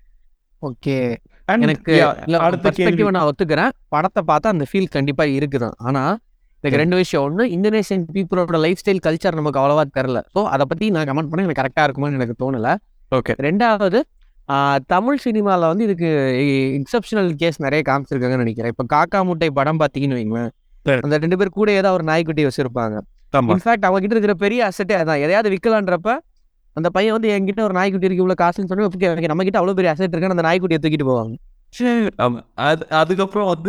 ஓகே எனக்கு இல்ல, அடுத்த கேள்வி perspective நான் ஒத்துக்கிறேன் படத்தை பார்த்தா அந்த ஃபீல் கண்டிப்பா இருக்குதான் ஆனா எனக்கு சரி. ரெண்டு விஷயம் ஒன்று இந்தோனேஷியன் பீப்புளோட லைஃப் ஸ்டைல் கல்ச்சர் நமக்கு அவ்வளவா தெரில ஸோ அதை பத்தி நான் கமெண்ட் பண்ண எனக்கு கரெக்டாக இருக்குமான்னு எனக்கு தோணல ஓகே ரெண்டாவது ஆஹ், தமிழ் சினிமாவில் வந்து இதுக்கு எக்ஸப்ஷனல் கேஸ் நிறைய காமிச்சிருக்காங்கன்னு நினைக்கிறேன் இப்போ காக்கா முட்டை படம் பார்த்தீங்கன்னு வைங்களேன் சரி. அந்த ரெண்டு பேர் கூட ஏதாவது ஒரு நாய்க்குட்டி வச்சிருப்பாங்க ஆமா இன்ஃபேக்ட் அவங்க கிட்ட இருக்கிற பெரிய அசட்டே அதான் எதையாவது விற்கலான்றப்ப அந்த பையன் வந்து என்கிட்ட ஒரு நாய்க்குட்டி இருக்கு இவ்வளோ காசுன்னு சொன்னா ஓகே ஓகே நம்ம கிட்ட அவ்வளோ பெரிய அசட் இருக்குன்னு அந்த நாய்க்குட்டியை தூக்கிட்டு போவாங்க ஆமா அது அதுக்கப்புறம் வந்து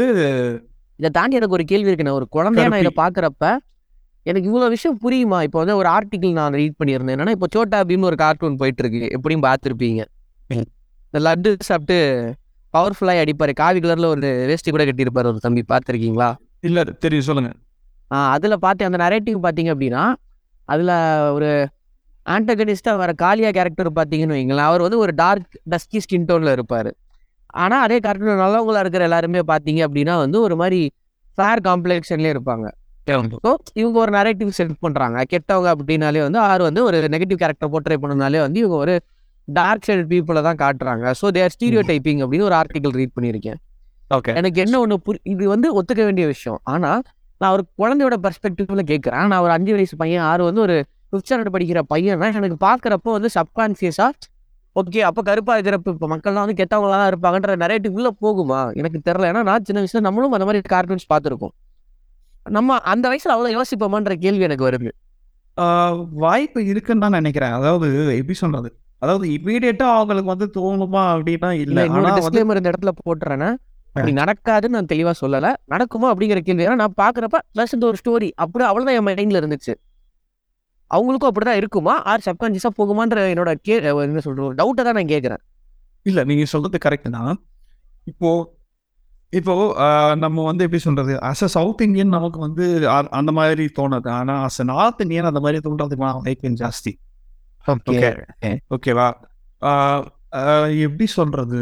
இதை தாண்டி எனக்கு ஒரு கேள்வி இருக்கு நான் ஒரு குழந்தைய நான் இதை கருப்பி. பார்க்குறப்ப எனக்கு இவ்வளோ விஷயம் புரியுமா இப்போ வந்து ஒரு ஆர்டிகிள் நான் ரீட் பண்ணியிருந்தேன் என்னன்னா இப்போ சோட்டா பீம்னு ஒரு கார்ட்டூன் போயிட்டு இருக்கு எப்படியும் பார்த்துருப்பீங்க ம். இந்த லட்டு சாப்பிட்டு பவர்ஃபுல்லாக அடிப்பார் காவி கலரில் ஒரு வேஷ்டி கூட கட்டியிருப்பார் ஒரு தம்பி பார்த்துருக்கீங்களா இல்ல தெரியும் சொல்லுங்க அதில் பார்த்து அந்த நரேட்டிவ் பார்த்தீங்க அப்படின்னா அதில் ஒரு ஆண்டகனிஸ்டாக வர காளியா கேரக்டர் பார்த்தீங்கன்னு வைங்களேன் அவர் வந்து ஒரு டார்க் டஸ்கி ஸ்கின் டோனில் இருப்பார் ஆனால் அதே கார்ட்டூன் நல்லவங்களா இருக்கிற எல்லாருமே பார்த்தீங்க அப்படின்னா வந்து ஒரு மாதிரி ஃபேர் காம்ப்ளெக்ஷன்லேயே இருப்பாங்க ஸோ இவங்க ஒரு நரேட்டிவ் செட் பண்ணுறாங்க கெட்டவங்க அப்படின்னாலே வந்து ஆறு வந்து ஒரு நெகட்டிவ் கேரக்டர் போர்ட்ரே பண்ணனாலே வந்து இவங்க ஒரு டார்க் சைடு பீப்புளை தான் காட்டுறாங்க ஸோ தேர் ஸ்டீரியோ டைப்பிங் அப்படின்னு ஒரு ஆர்டிகல் ரீட் பண்ணியிருக்கேன் ஓகே எனக்கு என்ன ஒன்று புரி இது வந்து ஒத்துக்க வேண்டிய விஷயம் ஆனால் நான் ஒரு குழந்தையோட பெர்ஸ்பெக்டிவ்ல கேட்குறேன் நான் ஒரு அஞ்சு வயசு பையன் ஆறு வந்து ஒரு ஃபிஃப்த் ஸ்டாண்டர்ட் படிக்கிற பையன் எனக்கு பார்க்குறப்போ வந்து சப்கான்சியஸாக ஓகே அப்போ கருப்பாக இருக்கிறப்ப இப்போ மக்கள்லாம் வந்து கெட்டவங்களா தான் இருப்பாங்கன்ற நரேட்டிவ் உள்ள போகுமா எனக்கு தெரில ஏன்னா நான் சின்ன வயசுல நம்மளும் அந்த மாதிரி கார்ட்டூன்ஸ் பார்த்துருக்கோம் நம்ம அந்த வயசுல அவ்வளோ யோசிப்போமான்ற கேள்வி எனக்கு வருது ஆஹ் வாய்ப்பு இருக்குன்னு தான் நினைக்கிறேன் அதாவது எப்படி சொல்றது அதாவது இமீடியட்டா அவங்களுக்கு வந்து தோணுமா அப்படின்னா இல்ல இல்லை இன்னொரு ஆனா வந்து டிஸ்க்ளைமர் இந்த இடத்துல போட்டுறேன்னா அப்படி நடக்காதுன்னு நான் தெளிவாக சொல்லலை நடக்குமா அப்படிங்கிற கேள்வி ஏன்னா நான் பார்க்குறப்ப ப்ளஸ் இந்த ஒரு ஸ்டோரி அப்படி அவ்வளோதான் என் மைண்டில் இருந்துச்சு அவங்களுக்கும் அப்படிதான் இருக்குமா ஆர் சப்கான்சியஸாக போகுமான்ற என்னோட கே என்ன சொல்கிறோம் டவுட்டை தான் நான் கேட்குறேன் இல்ல நீங்க சொல்றது கரெக்ட் தான் இப்போ இப்போ ஆஹ், நம்ம வந்து எப்படி சொல்றது அஸ் அ சவுத் இந்தியன் நமக்கு வந்து அ- அந்த மாதிரி தோணுது ஆனா அஸ் அ நார்த் இந்தியன் அந்த மாதிரி தோன்றதுக்கு வாய்ப்பு ஜாஸ்தி ஓகே ஓகேவா ஆஹ், ஆஹ், எப்படி சொல்றது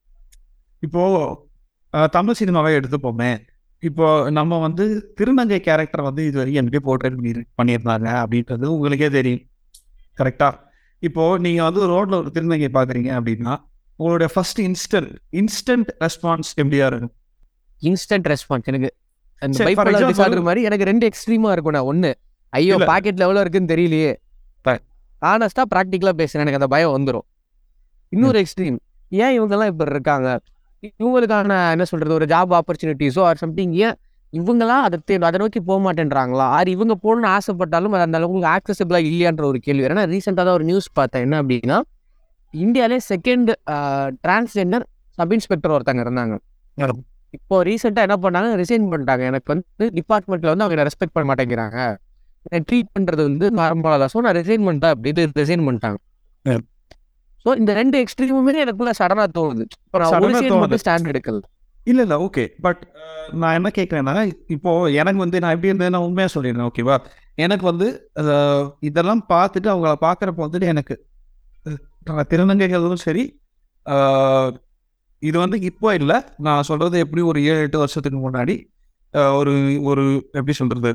இப்போ ஆஹ், தமிழ் சினிமாவை எடுத்துப்போமே இப்போ நம்ம வந்து திருநங்கை கேரக்டர் வந்து இது வரைக்கும் எப்படி போர்ட்ரேட் பண்ணி பண்ணியிருந்தாங்க அப்படின்றது உங்களுக்கே தெரியும் கரெக்டா இப்போ நீங்க வந்து ரோட்ல ஒரு திருநங்கை பாக்குறீங்க அப்படின்னா உங்களுடைய ஃபர்ஸ்ட் இன்ஸ்டன்ட் இன்ஸ்டன்ட் ரெஸ்பான்ஸ் எப்படியா இருக்கும் இன்ஸ்டன்ட் ரெஸ்பான்ஸ் எனக்கு அந்த சரி, for பைப்போலர் example- டிசார்டர் மாதிரி எனக்கு ரெண்டு எக்ஸ்ட்ரீமாக இருக்கும் நான் ஒன்று ஐயோ இல்ல. பாக்கெட்ல எவ்வளோ இருக்குன்னு தெரியலையே Right. ஆனஸ்டாக ப்ராக்டிக்கலாக பேசுகிறேன் எனக்கு அந்த பயம் வந்துடும் இன்னொரு எக்ஸ்ட்ரீம் ஏன் இவங்கெல்லாம் இப்படி இருக்காங்க இவங்களுக்கான என்ன சொல்றது ஒரு ஜாப் ஆப்பர்ச்சுனிட்டிஸோ ஆர் சம்திங் ஏன் இவங்களாம் அதை தே அதை நோக்கி போக மாட்டேன்றாங்களா ஆர் இவங்க போகணும்னு ஆசைப்பட்டாலும் அது அந்த அளவுக்கு ஆக்சசிபிளாக இல்லையான்ற ஒரு கேள்வி ஏன்னா ரீசெண்டாக தான் ஒரு நியூஸ் பார்த்தேன் என்ன அப்படின்னா இந்தியாவிலே செகண்ட் டிரான்ஸ்ஜெண்டர் சப் இன்ஸ்பெக்டர் ஒருத்தங்க இருந்தாங்க ஆமா. இப்போ ரீசெண்டாக என்ன பண்ணாங்க ரிசைன் பண்ணிட்டாங்க எனக்கு வந்து டிபார்ட்மெண்ட்டில் வந்து அவங்க ரெஸ்பெக்ட் பண்ண மாட்டேங்கிறாங்க ட்ரீட் பண்ணுறது வந்து நார்மலாக தான் ஸோ நான் ரிசைன் பண்ணிட்டேன் அப்படின்ட்டு ரிசைன் பண்ணிட்டாங்க Yeah. ஸோ இந்த ரெண்டு எக்ஸ்ட்ரீமுமே எனக்குள்ள சடனா தோணுது இப்போ நான் ஒரு Sudden-ஆ சைடு தோணுது. மட்டும் ஸ்டாண்ட் எடுக்கல இல்ல இல்ல ஓகே பட் நான் என்ன கேட்குறேன்னா இப்போ எனக்கு வந்து நான் எப்படி இருந்தேன் நான் உண்மையாக சொல்லிடுறேன் ஓகேவா எனக்கு வந்து அஹ், இதெல்லாம் பார்த்துட்டு அவங்கள பார்க்குறப்ப வந்துட்டு எனக்கு அஹ், திருநங்கைகளும் சரி அஹ், இது வந்து இப்போ இல்லை நான் சொல்றது எப்படி ஒரு ஏழு எட்டு வருஷத்துக்கு முன்னாடி அஹ், ஒரு ஒரு எப்படி சொல்றது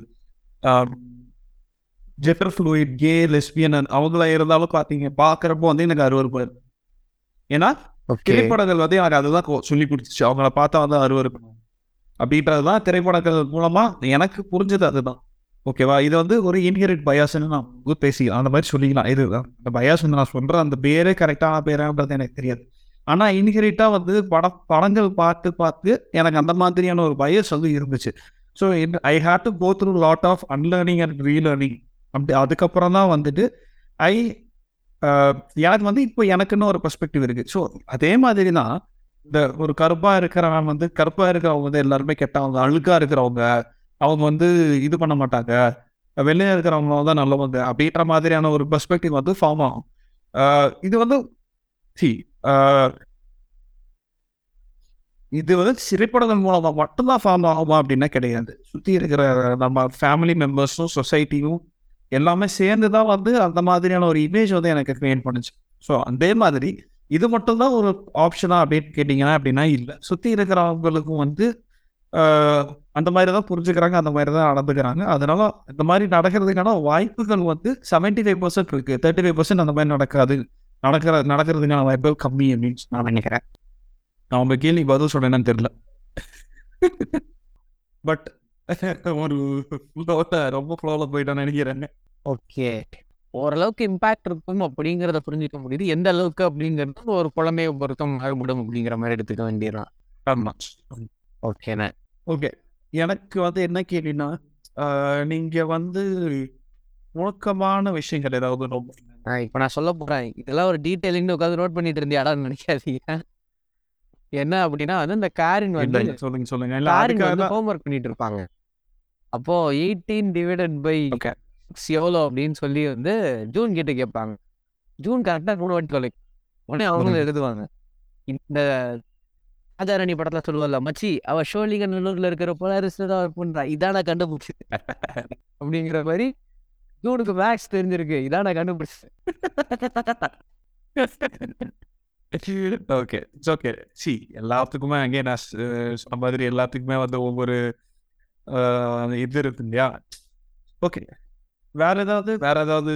ஜெஃபர் ஃப்ளூயிட் கே லெஸ்பியன் அவங்கள இருந்தாலும் பார்த்தீங்க பார்க்குறப்போ வந்து எனக்கு அருவருப்பு இருக்கு. ஏன்னா ஓகே திரைப்படங்கள் வந்து எனக்கு அதுதான் கொ- சொல்லி கொடுத்துச்சு அவங்கள பார்த்தா வந்து அருவருக்கணும் அப்படின்றது தான் திரைப்படங்கள் மூலமா எனக்கு புரிஞ்சது அதுதான் ஓகேவா இது வந்து ஒரு இன்ஹெரிட் பயாஸ்ன்னு நான் வந்து பேசிக்கலாம் அந்த மாதிரி சொல்லிக்கலாம் இதுதான் இந்த பயாஸ் நான் சொல்றேன் அந்த பேரே கரெக்டான பேரான்றது எனக்கு தெரியாது ஆனா இன்ஹெரிட்டா வந்து பட படங்கள் பார்த்து பார்த்து எனக்கு அந்த மாதிரியான ஒரு பயஸ் வந்து இருந்துச்சு so I have to go through lot of unlearning and relearning அப்படி அதுக்கப்புறம் தான் வந்துட்டு ஐ எனக்கு வந்து இப்போ எனக்குன்னு ஒரு பெர்ஸ்பெக்டிவ் இருக்கு ஸோ அதே மாதிரி தான் இந்த ஒரு கருப்பா இருக்கிறவன் வந்து கருப்பா இருக்கிறவங்க வந்து எல்லாருமே கெட்டவங்க அழுக்கா இருக்கிறவங்க அவங்க வந்து இது பண்ண மாட்டாங்க வெள்ளையா இருக்கிறவங்க தான் நல்லவங்க அப்படின்ற மாதிரியான ஒரு பெர்ஸ்பெக்டிவ் வந்து ஃபார்ம் ஆகும் ஆஹ் இது வந்து சி இது வந்து திரைப்படங்கள் மூலமா மட்டும்தான் ஃபார்ம் ஆகுமா அப்படின்னா கிடையாது சுற்றி இருக்கிற நம்ம ஃபேமிலி மெம்பர்ஸும் சொசைட்டியும் எல்லாமே சேர்ந்து தான் வந்து அந்த மாதிரியான ஒரு இமேஜ் வந்து எனக்கு கிரியேட் பண்ணுச்சு ஸோ அதே மாதிரி இது மட்டும்தான் ஒரு ஆப்ஷனா அப்படின்னு கேட்டிங்கன்னா அப்படின்னா இல்லை சுற்றி இருக்கிறவங்களுக்கும் வந்து ஆஹ், அந்த மாதிரி தான் புரிஞ்சுக்கிறாங்க அந்த மாதிரி தான் நடந்துக்கிறாங்க அதனால இந்த மாதிரி நடக்கிறதுக்கான வாய்ப்புகள் வந்து செவன்டி ஃபைவ் பர்சன்ட் இருக்கு தேர்ட்டி ஃபைவ் பர்சன்ட் அந்த மாதிரி நடக்காது நடக்கிற நடக்கிறதுக்கான வாய்ப்புகள் கம்மி அப்படின்னு நான் நினைக்கிறேன் நான் உங்க கேள்வி பதில் சொல்றேன்னு தெரியல பட் ஒரு flowல, ரொம்ப ஃப்ளோவில் போயிட்டேன்னு நினைக்கிறேன் ஓகே ஓரளவுக்கு இம்பாக்ட் இருக்கும் அப்படிங்கிறத புரிஞ்சுக்க முடியுது எந்த அளவுக்கு அப்படிங்கிறது ஒரு குழந்தைய பொருத்தம் மாறுபடும் அப்படிங்கிற மாதிரி எடுத்துக்க வேண்டியதான் ஆமாம் ஓகேண்ணே ஓகே எனக்கு வந்து என்ன கேள்வினா நீங்கள் வந்து முழக்கமான விஷயங்கள் ஏதாவது ரொம்ப இப்போ நான் சொல்ல போறேன் இதெல்லாம் ஒரு டீட்டெயிலிங்னு உட்காந்து நோட் பண்ணிட்டு இருந்தியாடான்னு நினைக்காதீங்க என்ன அப்படின்னா வந்து இந்த காரின் வந்து இல்லை சொல்லுங்க சொல்லுங்க இல்லை காரின் அதுக்காக வந்து தான் ஹோம்ஒர்க் பண்ணிட்டு இருப்பாங்க அப்போ எயிட்டீன் டிவைடட் பை ஓகே எவ்வளோ அப்படின்னு சொல்லி வந்து ஜூன் கிட்ட கேட்பாங்க ஜூன் கரெக்டாக மூணு வாட்டி தொலை உடனே அவங்களும் ம். எழுதுவாங்க இந்த ராஜாராணி படத்துல சொல்லுவல்ல மச்சி அவ ஷோலிங்கநல்லூர்ல இருக்கிற போலாரிஸ்ல தான் ஒர்க் பண்றா இதான கண்டுபிடிச்சு அப்படிங்கிற மாதிரி ஜூனுக்கு மேக்ஸ் தெரிஞ்சிருக்கு இதான கண்டுபிடிச்சு ஓகே இட்ஸ் ஓகே சி எல்லாத்துக்குமே அங்கே நான் ஸ்- சொன்ன மாதிரி எல்லாத்துக்குமே வந்து ஒவ்வொரு அஹ், இது இருக்கு இல்லையா ஓகே வேற ஏதாவது வேற ஏதாவது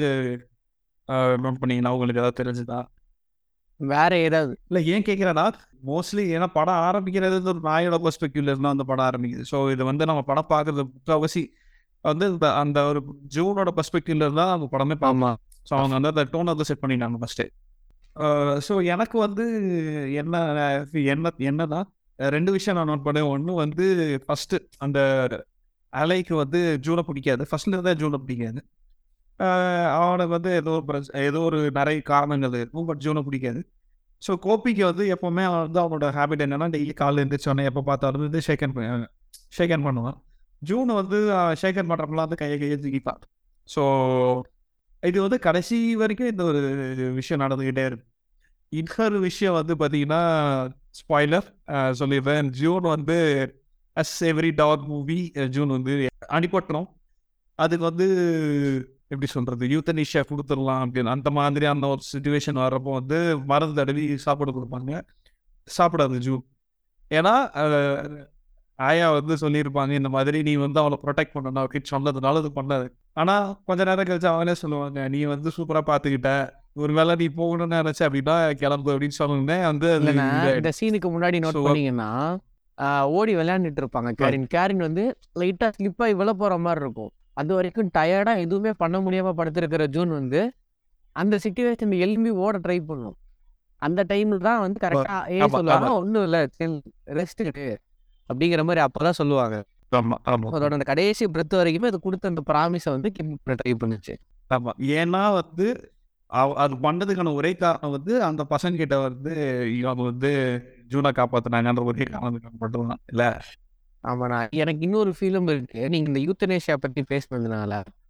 நோட் பண்ணீங்கன்னா உங்களுக்கு ஏதாவது தெரிஞ்சுதா வேற ஏதாவது இல்லை ஏன் கேட்குறேன்னா மோஸ்ட்லி ஏன்னா படம் ஆரம்பிக்கிறது வந்து ஒரு நாயோட பெர்ஸ்பெக்டிவ்ல இருந்தால் அந்த படம் ஆரம்பிக்குது ஸோ இது வந்து நம்ம படம் பார்க்கறது முக்கால்வாசி வந்து இந்த அந்த ஒரு ஜூனோட பெர்ஸ்பெக்டிவ்ல இருந்தால் நம்ம படமே பார்ப்போம் ஆமா ஸோ அவங்க வந்து அந்த டோன் வந்து செட் பண்ணிட்டாங்க ஃபஸ்ட்டு ஸோ எனக்கு வந்து என்ன என்ன என்னன்னா ரெண்டு விஷயம் நான் நோட் பண்ணேன் ஒன்று வந்து ஃபஸ்ட்டு அந்த அலைக்கு வந்து ஜூனை பிடிக்காது ஃபர்ஸ்ட்ல இருந்தே ஜூனை பிடிக்காது ஆஹ் அவனுக்கு வந்து ஏதோ ஒரு பிரச்ச- ஏதோ ஒரு நிறைய காரணங்கள் இருக்கும் பட் ஜூனை பிடிக்காது ஸோ கோபிக்கு வந்து எப்போவுமே அவன் வந்து அவனோட ஹேபிட் என்னன்னா டெய்லி காலைல எழுந்திரிச்சோன்னே எப்போ பார்த்தாலும் வந்து ஷேக்கன் ஷேக்கன் பண்ணுவான் ஜூன் வந்து ஷேக்கன் பண்ணுறப்பெல்லாம் வந்து கையை கையை தூக்கிப்பான் ஸோ இது வந்து கடைசி வரைக்கும் இந்த ஒரு விஷயம் நடந்துக்கிட்டே இருக்கு இன்னொரு விஷயம் வந்து பார்த்தீங்கன்னா ஸ்பாய்லர் சொல்லிடுறேன் ஜூன் வந்து as every dog movie June வந்து அடிபட்டுரும் அதுக்கு வந்து எப்படி சொல்றது யூத்தனிஷியா கொடுத்துடலாம் அப்படின்னு அந்த மாதிரியான ஒரு சுச்சுவேஷன் வர்றப்போ வந்து மருந்து தடவி சாப்பாடு கொடுப்பாங்க சாப்பிடாது ஜூன் ஏன்னா அஹ், ஆயா வந்து சொல்லியிருப்பாங்க இந்த மாதிரி நீ வந்து அவளை ப்ரொடெக்ட் பண்ணணும் அப்படின்னு சொன்னதுனால இது பண்ணாது ஆனா கொஞ்ச நேரம் கழிச்சு அவங்களே சொல்லுவாங்க நீ வந்து சூப்பரா பாத்துக்கிட்ட ஒருவேளை நீ போகணும்னு நினைச்ச அப்படின்னா கிளம்பு அப்படின்னு சொன்னோடனே வந்து அது இல்லைண்ணா இதாயிடும். இந்த சீனுக்கு முன்னாடி நோட் So, பண்ணீங்கன்னா ஆஹ், ஓடி விளையாண்டுட்டு இருப்பாங்க கேரின் கேரின் வந்து லைட்டா ஸ்லிப் ஆகி விழ போற மாதிரி இருக்கும் அது வரைக்கும் டயர்டா எதுவுமே பண்ண முடியாம படுத்திருக்கிற ஜூன் வந்து அந்த சுச்சுவேஷன் எழும்பி ஓட ட்ரை பண்ணும் அந்த டைம்ல தான் வந்து கரெக்டா ஏ ஆமா, சொல்லுவாங்க ஒன்றும் இல்லை ரெஸ்ட் அப்படிங்கிற மாதிரி அப்பதான் சொல்லுவாங்க ஆமா ஆமா அதோட அந்த கடைசி பிரெத் வரைக்குமே அது கொடுத்த அந்த ப்ராமிஸை வந்து ட்ரை பண்ணுச்சு ஆமா ஏன்னா வந்து அவ- அது பண்ணதுக்கான ஒரே காரணம் வந்து அந்த பசங்க கிட்ட வந்து இவங்க வந்து ஜூனை காப்பாத்துனாங்கன்ற ஒரே காரணத்துக்கு மட்டும்தான் இல்ல ஆமாண்ணா எனக்கு இன்னொரு ஃபீலும் இருக்கு நீங்க இந்த யூத்தனேஷியா பத்தி பேசுனதுனால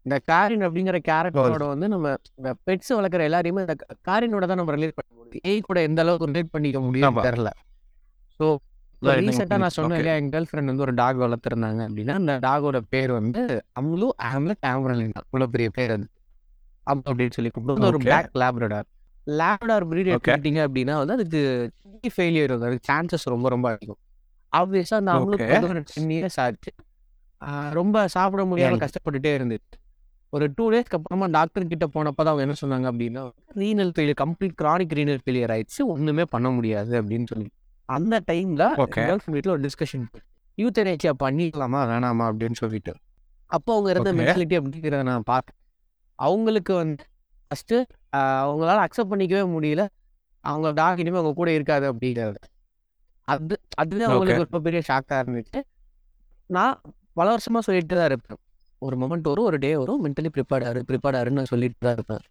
இந்த காரின் அப்படிங்கிற கேரக்டரோட வந்து நம்ம இந்த பெட்ஸ் வளர்க்குற எல்லாரையுமே இந்த க- காரினோட தான் நம்ம ரிலேட் பண்ண முடியும் ஏய் கூட எந்த அளவுக்கு ரிலேட் பண்ணிக்க ஆமா. முடியும் தெரியல ஸோ Right, ரீசெண்டாக நான் சொன்னேன் okay. இல்லையா என் கேர்ள் ஃப்ரெண்ட் வந்து ஒரு டாக் வளர்த்துருந்தாங்க அப்படின்னா அந்த டாகோட பேர் வந்து அம்லு ஆம்லெட் ஆம்பரலின் இவ்வளோ பெரிய பேர் அது அம் அப்படின்னு சொல்லி கூப்பிட்டு ஒரு Okay. Black Labrador Labrador breed Okay. எடுத்துக்கிட்டீங்க அப்படின்னா வந்து அதுக்கு ஃபெயிலியர் இருக்கும் அதுக்கு சான்சஸ் ரொம்ப ரொம்ப அதிகம் ஆப்வியஸாக அந்த அம்லுக்கு Okay. வந்து ஒரு டென் இயர்ஸ் ஆச்சு ஆஹ் ரொம்ப சாப்பிட முடியாம Yeah. கஷ்டப்பட்டுட்டே இருந்துச்சு ஒரு டூ டேஸ்க்கு அப்புறமா டாக்டர் கிட்ட போனப்போ தான் அவங்க என்ன சொன்னாங்க அப்படின்னா renal failure complete chronic renal failure ஆயிடுச்சு ஒண்ணுமே பண்ண முடியாது அப்படின்னு சொல்லி அந்த டைம்ல Okay. கேர்ள்ஸ் வீட்டில் ஒரு டிஸ்கஷன் யூத்தனேச்சியா பண்ணிக்கலாமா வேணாமா அப்படின்னு சொல்லிட்டு அப்போ அவங்க இருந்த Okay. மென்டாலிட்டி அப்படிங்கிறத நான் பார்த்தேன் அவங்களுக்கு வந்து ஃபஸ்ட்டு அவங்களால அக்செப்ட் பண்ணிக்கவே முடியல அவங்க டாக் இனிமேல் அவங்க கூட இருக்காது அப்படிங்கிறது அது அதுவே அவங்களுக்கு ரொம்ப பெரிய ஷாக்காக இருந்துச்சு நான் பல வருஷமா சொல்லிட்டு தான் இருப்பேன் ஒரு மொமெண்ட் வரும் ஒரு டே வரும் மென்டலி ப்ரிப்பேர்ட் ஆறு ப்ரிப்பேர்ட் ஆறுன்னு நான் சொல்லிட்டு தான் இருப்பேன்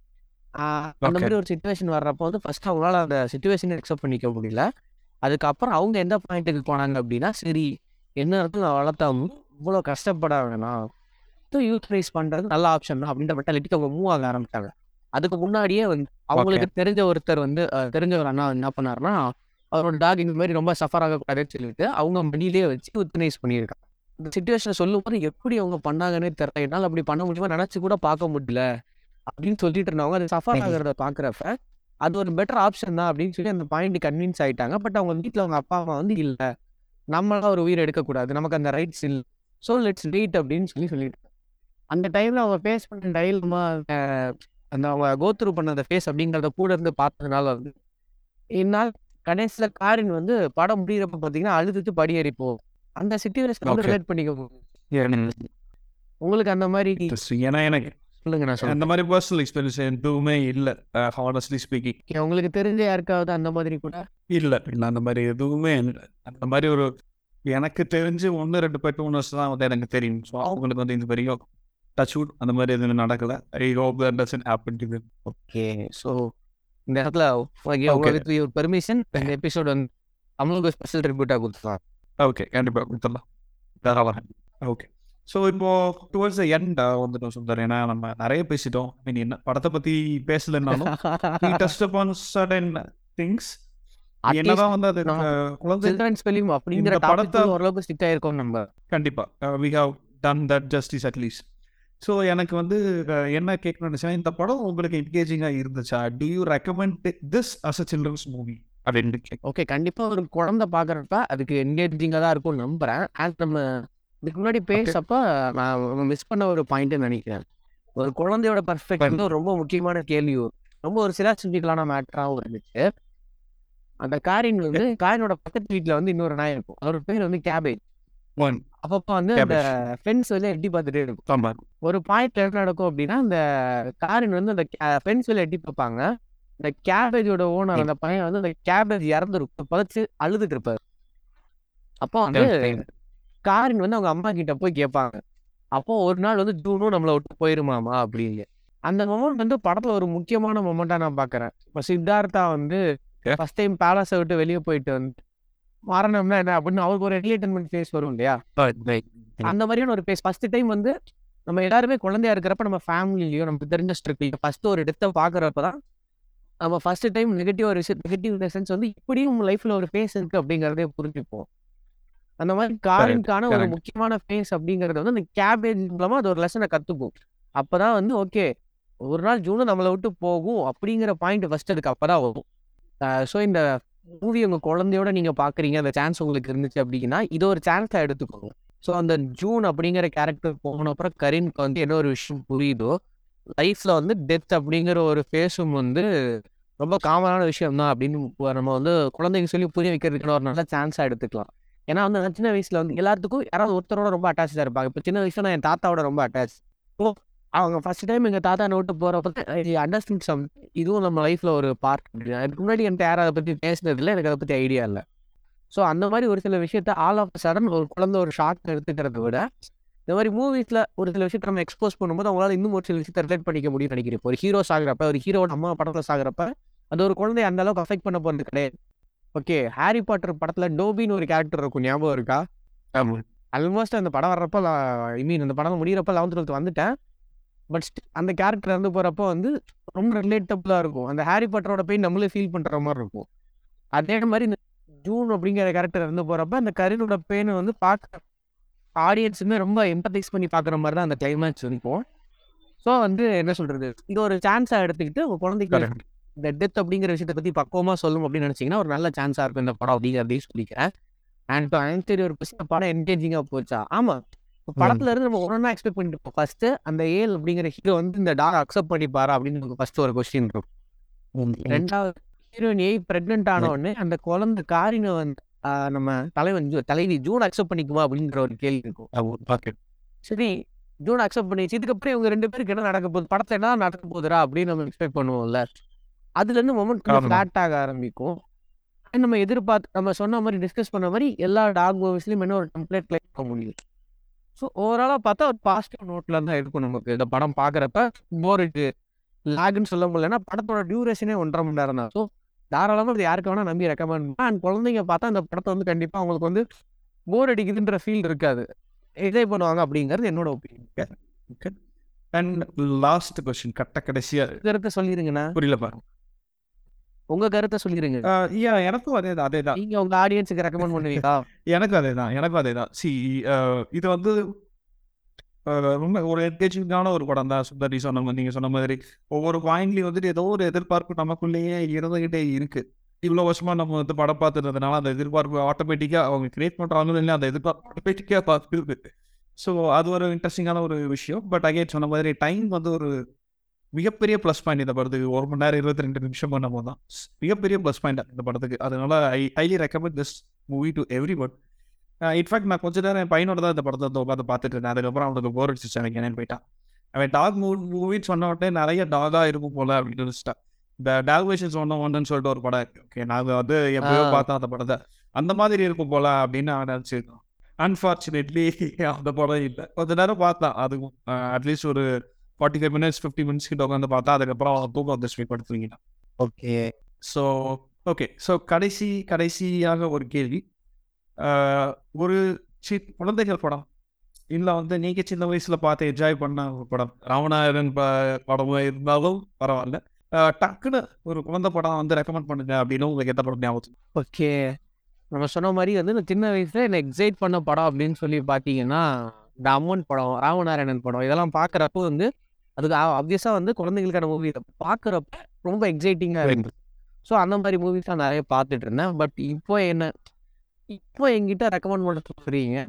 ஆஹ் அந்த Okay. மாதிரி ஒரு சுச்சுவேஷன் வர்றப்போ வந்து ஃபர்ஸ்ட் அவங்களால அந்த சுச்சுவேஷனை அக்செப்ட் பண்ணிக்க முடியல அதுக்கப்புறம் அவங்க எந்த பாயிண்ட்டுக்கு போனாங்க அப்படின்னா சரி என்ன இருக்கு நான் வளர்த்தாம இவ்வளோ கஷ்டப்பட வேணாம் யூட்டிலைஸ் பண்ணுறது நல்ல ஆப்ஷன் தான் அப்படின்ற மெட்டாலிட்டிக்கு அவங்க மூவ் ஆக ஆரம்பிச்சாங்க அதுக்கு முன்னாடியே வந்து அவங்களுக்கு தெரிஞ்ச ஒருத்தர் வந்து அஹ், தெரிஞ்ச ஒரு அண்ணா என்ன பண்ணாருன்னா அவரோட டாக் இந்த மாதிரி ரொம்ப சஃபர் ஆகக்கூடாதுன்னு சொல்லிட்டு அவங்க மடியிலேயே வச்சு யூத்தனைஸ் பண்ணியிருக்காங்க இந்த சுச்சுவேஷனை சொல்லும் போது எப்படி அவங்க பண்ணாங்கன்னே தெரியல என்னால் அப்படி பண்ண முடியுமா நினச்சி கூட பார்க்க முடியல அப்படின்னு சொல்லிட்டு இருந்தவங்க அது சஃபர் Mhm. ஆகிறத பார்க்குறப்ப அது ஒரு பெட்டர் ஆப்ஷன் தான் அப்படின்னு சொல்லி அந்த பாயிண்ட் கன்வின்ஸ் ஆயிட்டாங்க பட் அவங்க வீட்டில் அவங்க அப்பா அம்மா வந்து இல்லை நம்மளாம் ஒரு உயிர் எடுக்கக்கூடாது நமக்கு அந்த ரைட்ஸ் இல்லை ஸோ லெட்ஸ் வெயிட் அப்படின்னு சொல்லி சொல்லிட்டு அந்த டைமில் அவங்க ஃபேஸ் பண்ண டைலமா அந்த அவங்க கோத்ரூ பண்ண அந்த ஃபேஸ் அப்படிங்கிறத கூட இருந்து பார்த்ததுனால வந்து என்னால் கடைசியில் காரின் வந்து படம் முடியிறப்ப பார்த்தீங்கன்னா அழுதுட்டு படி ஏறி போகும் அந்த சுச்சுவேஷன் வந்து Okay. ரிலேட் பண்ணிக்க முடியும் உங்களுக்கு அந்த மாதிரி Interesting. ஏன்னா எனக்கு சொல்லுங்க நான் சொல்லுங்க அந்த மாதிரி பர்சனல் எக்ஸ்பீரியன்ஸ் எதுவுமே இல்லை ஹானஸ்ட்லி ஸ்பீக்கிங் உங்களுக்கு தெரிஞ்ச யாருக்காவது அந்த மாதிரி கூட இல்லை இல்லை அந்த மாதிரி எதுவுமே இல்லை அந்த மாதிரி ஒரு எனக்கு தெரிஞ்சு ஒன்று ரெண்டு பெட் ஓனர்ஸ் தான் வந்து எனக்கு தெரியும் ஸோ அவங்களுக்கு வந்து இந்த வரைக்கும் டச் வுட் அந்த மாதிரி எதுவும் நடக்கல I hope that doesn't happen to okay so இந்த இடத்துல Okay. உங்களுக்கு ஒரு பெர்மிஷன் இந்த எபிசோட் வந்து அவங்களுக்கு ஸ்பெஷல் ட்ரிபியூட்டாக கொடுத்துலாம் ஓகே கண்டிப்பாக கொடுத்துடலாம் தாராளம் ஓகே ஸோ இப்போ டுவர்ட்ஸ் எண்ட் வந்துட்டோம் சுந்தர் ஏன்னா நம்ம நிறைய பேசிட்டோம் I mean, என்ன படத்தை பற்றி பேசலைன்னாலும் he touched upon certain things என்னதான் வந்து அது நான் அஹ், குழந்தை சில்ட்ரன்ஸ் ஃபிலிம் அப்படிங்கிற இந்த படத்தை படத்தை- ஓரளவுக்கு ஸ்டிக் ஆயிருக்கோம் நம்ம கண்டிப்பா we have done that justice at least so எனக்கு வந்து அஹ், என்ன கேட்கணும்னு நினைச்சேன் இந்த படம் உங்களுக்கு என்கேஜிங்காக இருந்துச்சா do you recommend this as a children's movie அப்படின்னு கேட்க ஓகே கண்டிப்பா ஒரு குழந்தை பார்க்குறப்ப அதுக்கு என்கேஜிங்காக தான் இருக்கும்னு நம்புறேன் அண்ட் நம்ம இதுக்கு முன்னாடி பேசப்ப நான் மிஸ் பண்ண ஒரு பாயிண்ட்டு நினைக்கிறேன் ஒரு குழந்தையோட பர்ஸ்பெக்டிவ் ரொம்ப முக்கியமான கேள்வி வரும். ரொம்ப ஒரு சில சிந்திக்கலான மேட்டராகவும் இருந்துச்சு அந்த காரின் வந்து காரினோட பக்கத்து வீட்டில் வந்து இன்னொரு நாய் இருக்கும் அதோட பேர் வந்து கேபேஜ் ஒன் அப்பப்போ வந்து அந்த ஃப்ரெண்ட்ஸ் வந்து எட்டி பார்த்துட்டே இருக்கும் ஆமாம் ஒரு பாயிண்ட் என்ன நடக்கும் அப்படின்னா அந்த காரின் வந்து அந்த ஃப்ரெண்ட்ஸ் வெளில எட்டி பார்ப்பாங்க இந்த கேபேஜோட ஓனர் அந்த பையன் வந்து அந்த கேபேஜ் இறந்துருக்கும் புதைச்சு அழுதுட்டு இருப்பாரு அப்போ வந்து காரின் வந்து அவங்க அம்மா கிட்ட போய் கேட்பாங்க அப்போ ஒரு நாள் வந்து ஜூனும் நம்மளை விட்டு போயிருமாமா அப்படின்னு அந்த மொமெண்ட் வந்து படத்துல ஒரு முக்கியமான மொமெண்டா நான் பாக்குறேன் இப்போ சித்தார்த்தா வந்து Okay. ஃபர்ஸ்ட் டைம் பேலஸை விட்டு வெளியே போயிட்டு வந்து மரணம்னா என்ன அப்படின்னு அவருக்கு ஒரு என்டர்டைன்மெண்ட் ஃபேஸ் வரும் இல்லையா அந்த மாதிரியான ஒரு பேஸ் ஃபர்ஸ்ட் டைம் வந்து நம்ம எல்லாருமே குழந்தையா இருக்கிறப்ப நம்ம ஃபேமிலிலையோ நமக்கு தெரிஞ்ச ஸ்ட்ரகிள் ஃபர்ஸ்ட் ஒரு இடத்த பார்க்குறப்ப தான் நம்ம ஃபர்ஸ்ட் டைம் நெகட்டிவ் ஒரு விஷயம் நெகட்டிவ் சென்ஸ் வந்து இப்படியும் லைஃப்ல ஒரு ஃபேஸ் இருக்கு அப்படிங்கிறதே புரிஞ்சுப்போம் அந்த மாதிரி காரின்கான ஒரு correct. முக்கியமான ஃபேஸ் அப்படிங்கிறது வந்து அந்த கேபேஜ் மூலமா அது ஒரு லெசனை கத்துக்கும் அப்பதான் வந்து ஓகே ஒரு நாள் ஜூனும் நம்மளை விட்டு போகும் அப்படிங்கிற பாயிண்ட் ஃபர்ஸ்ட் அதுக்கு அப்பதான் வரும் ஸோ இந்த மூவி உங்க குழந்தையோட நீங்க பாக்குறீங்க அந்த சான்ஸ் உங்களுக்கு இருந்துச்சு அப்படின்னா இது ஒரு சான்ஸா எடுத்துக்கோங்க ஸோ அந்த ஜூன் அப்படிங்கிற கேரக்டர் போன அப்புறம் கரீனுக்கு வந்து என்ன ஒரு விஷயம் புரியுதோ லைஃப்ல வந்து டெத் அப்படிங்கிற ஒரு ஃபேஸும் வந்து ரொம்ப காமனான விஷயம் தான் அப்படின்னு இப்ப நம்ம வந்து குழந்தைங்க சொல்லி புரிய வைக்கிறதுக்கான ஒரு நல்ல சான்ஸாக எடுத்துக்கலாம் ஏன்னா வந்து நான் சின்ன வயசுல வந்து எல்லாத்துக்கும் யாராவது ஒருத்தரோட ரொம்ப அட்டாச்சாக இருப்பாங்க இப்போ சின்ன வயசுல நான் என் தாத்தாவோட ரொம்ப அட்டாச் ஸோ அவங்க ஃபர்ஸ்ட் டைம் எங்கள் தாத்தா விட்டு போகிறப்ப அண்டர்ஸ்டாண்ட் சம் இதுவும் நம்ம லைஃப்பில் ஒரு பார்ட் அதுக்கு முன்னாடி என்கிட்ட யாரும் அதை பற்றி பேசினதில்லை எனக்கு அதை பற்றி ஐடியா இல்லை ஸோ அந்த மாதிரி ஒரு சில விஷயத்த ஆல் ஆஃப் சடன் ஒரு குழந்தை ஒரு ஷாக் எடுத்துக்கிறத விட இந்த மாதிரி மூவிஸில் ஒரு சில விஷயத்த நம்ம எக்ஸ்போஸ் பண்ணும்போது அவங்களால இன்னும் ஒரு சில விஷயத்த ரிலேட் பண்ணிக்க முடியும்னு நினைக்கிறேன் இப்போ ஒரு ஹீரோ சாகுறப்ப ஒரு ஹீரோட அம்மா படத்தில் சாகுறப்ப அது ஒரு குழந்தைய அந்த அளவுக்கு அஃபெக்ட் பண்ண போகிறது கிடையாது ஓகே ஹாரி பாட்டர் படத்தில் டோபின்னு ஒரு கேரக்டர் இருக்கும் ஞாபகம் இருக்கா ஆமாம் ஆல்மோஸ்ட் அந்த படம் வர்றப்ப ஐ மீன் அந்த படம் முடியிறப்ப லெவன்த் டுவெல்த் வந்துட்டேன் பட் அந்த கேரக்டர் இறந்து போகிறப்போ வந்து ரொம்ப ரிலேட்டபுளாக இருக்கும் அந்த ஹாரி பாட்டரோட பெயின் நம்மளே ஃபீல் பண்ணுற மாதிரி இருக்கும் அதே மாதிரி இந்த ஜூன் அப்படிங்கிற கேரக்டர் இறந்து போகிறப்ப அந்த கரினோட பெயினை வந்து பார்க்க ஆடியன்ஸுமே ரொம்ப எம்பத்தைஸ் பண்ணி பார்க்குற மாதிரி தான் அந்த கிளைமேக்ஸ் இருக்கும் ஸோ வந்து என்ன சொல்கிறது இது ஒரு சான்ஸாக எடுத்துக்கிட்டு உங்கள் குழந்தைக்கு Correct. இந்த டெத் அப்படிங்கிற விஷயத்தை பற்றி பக்குவமாக சொல்லும் அப்படின்னு நினச்சிங்கன்னா ஒரு நல்ல சான்ஸாக இருக்கும் இந்த படம் அப்படிங்கிறதையும் சொல்லிக்கிறேன் அண்ட் ஆன்சரி ஒரு இந்த படம் என்கேஜிங்காக போச்சா ஆமாம் படத்துல இருந்து நம்ம ஒன்றா எக்ஸ்பெக்ட் பண்ணிட்டு இருப்போம் ஃபர்ஸ்ட் அந்த ஏல் அப்படிங்கிற ஹீரோ வந்து இந்த டாக் அக்செப்ட் பண்ணிப்பாரா அப்படின்னு நமக்கு ஃபர்ஸ்ட் ஒரு கொஸ்டின் இருக்கும் ரெண்டாவது ஹீரோயின் ஏய் பிரெக்னென்ட் ஆன உடனே அந்த குழந்தை காரினை வந்து ஆஹ், நம்ம தலைவன் ஜூ- தலைவி ஜூன் அக்செப்ட் பண்ணிக்குமா அப்படிங்கிற ஒரு கேள்வி இருக்கும் பாக்கெட் சரி ஜூன் அக்செப்ட் பண்ணிச்சு இதுக்கப்புறம் இவங்க ரெண்டு பேருக்கு என்ன நடக்க போகுது படத்துல என்ன நடக்க போகுதுடா அப்படின்னு நம்ம எக்ஸ்பெக்ட் பண்ணுவோம்ல அதுல இருந்து மொமெண்ட் ஆமா. ஃபிளாட் ஆக ஆரம்பிக்கும் And நம்ம எதிர்பார்த்து நம்ம சொன்ன மாதிரி டிஸ்கஸ் பண்ண மாதிரி எல்லா டாக் மூவிஸ்லயும் என்ன ஒரு டெம்ப்ளேட் கிளைம் பண்ண முடியும் ஸோ ஓவராலாக பார்த்தா ஒரு பாசிட்டிவ் நோட்டில் தான் இருக்கும் நமக்கு இந்த படம் பார்க்குறப்ப போர் இருக்கு லாக்னு சொல்ல முடியலன்னா படத்தோட டியூரேஷனே ஒன்றரை மணி நேரம் தான் ஸோ தாராளமாக இது யாருக்கு வேணால் நம்பி ரெக்கமெண்ட் அண்ட் குழந்தைங்க பார்த்தா அந்த படத்தை வந்து கண்டிப்பாக அவங்களுக்கு வந்து போர் அடிக்குதுன்ற ஃபீல் இருக்காது என்ஜாய் பண்ணுவாங்க அப்படிங்கிறது என்னோட ஒப்பீனியன் அண்ட் லாஸ்ட் கொஸ்டின் கட்ட கடைசியா கருத்தை சொல்லிருங்கண்ணா புரியல பாருங்க உங்க கருத்தை சொல்லிருங்க ஐயா எனக்கும் அதே தான் அதே தான் நீங்க உங்க ஆடியன்ஸுக்கு ரெக்கமெண்ட் பண்ணுவீங்களா எனக்கும் அதே தான் எனக்கும் அதே தான் சி இது வந்து அஹ், ரொம்ப ஒரு என்கேஜிங்கான ஒரு படம் தான் சுந்தரி சொன்ன மாதிரி நீங்கள் சொன்ன மாதிரி ஒவ்வொரு பாயிண்ட்லையும் வந்துட்டு ஏதோ ஒரு எதிர்பார்ப்பு நமக்குள்ளேயே இருந்துகிட்டே இருக்கு இவ்வளோ வருஷமா நம்ம வந்து படம் பார்த்துருந்ததுனால அந்த எதிர்பார்ப்பு ஆட்டோமேட்டிக்காக அவங்க கிரியேட் பண்ணுறாங்களும் இல்லை அந்த எதிர்பார்ப்பு ஆட்டோமேட்டிக்காக பார்த்துருக்கு ஸோ அது ஒரு இன்ட்ரெஸ்டிங்கான ஒரு விஷயம் பட் அகைன் சொன்ன மாதிரி டைம் வந்து ஒரு மிகப்பெரிய ப்ளஸ் பாயிண்ட் இந்த படத்துக்கு ஒரு மணி நேரம் இருபத்தி ரெண்டு நிமிஷம் பண்ணும் போது தான் மிகப்பெரிய ப்ளஸ் பாயிண்ட் இந்த படத்துக்கு அதனால I highly recommend this movie to everyone in fact நான் கொஞ்ச நேரம் என் பையனோட தான் இந்த படத்தை வந்து உட்காந்து பார்த்துட்டு இருந்தேன் அதுக்கப்புறம் அவனுக்கு போர் அடிச்சிச்சு எனக்கு என்னன்னு போயிட்டான் அவன் டாக் மூவி மூவின்னு சொன்ன உடனே நிறைய டாகாக இருக்கும் போல அப்படின்னு நினச்சிட்டான் இந்த டால்வேஷன்ஸ் ஒன்று ஒன்றுன்னு சொல்லிட்டு ஒரு படம் இருக்கு ஓகே நாங்கள் வந்து எப்பயோ ஆ. பார்த்தோம் அந்த படத்தை அந்த மாதிரி இருக்கும் போல அப்படின்னு அவன் நினச்சிருக்கான் அன்ஃபார்ச்சுனேட்லி அந்த படம் இல்லை கொஞ்ச நேரம் பார்த்தான் அதுவும் அட்லீஸ்ட் ஒரு forty five minutes fifty minutes கிட்ட உட்காந்து பார்த்தா அதுக்கப்புறம் அவன் தூக்கம் வந்து ஸ்பீக் படுத்துவீங்க ஓகே ஸோ ஓகே ஸோ கடைசி கடைசியாக ஒரு கேள்வி ஆஹ், ஒரு சி குழந்தைகள் படம் இல்லை வந்து நீங்கள் சின்ன வயசில் பார்த்து என்ஜாய் பண்ண ஒரு படம் ராவணாயரன் ப படமாக இருந்தாலும் பரவாயில்ல ஆஹ், டக்குன்னு ஒரு குழந்தை படம் வந்து ரெக்கமெண்ட் பண்ணுங்க அப்படின்னு உங்களுக்கு எந்த படம் ஞாபகம் ஓகே நம்ம சொன்ன மாதிரி வந்து இந்த சின்ன வயசுல என்ன எக்ஸைட் பண்ண படம் அப்படின்னு சொல்லி பார்த்தீங்கன்னா இந்த அம்மன் படம் ராமநாராயணன் படம் இதெல்லாம் பார்க்குறப்போ வந்து அதுக்கு ஆப்வியஸாக வந்து குழந்தைங்களுக்கான மூவி பார்க்குறப்ப ரொம்ப எக்ஸைட்டிங்காக இருந்தது ஸோ அந்த மாதிரி மூவிஸ் நான் நிறைய பார்த்துட்டு இருந்தேன் பட் இப்போ என்ன இப்போ என்கிட்ட ரெக்கமெண்ட் பண்ண சொல்றீங்க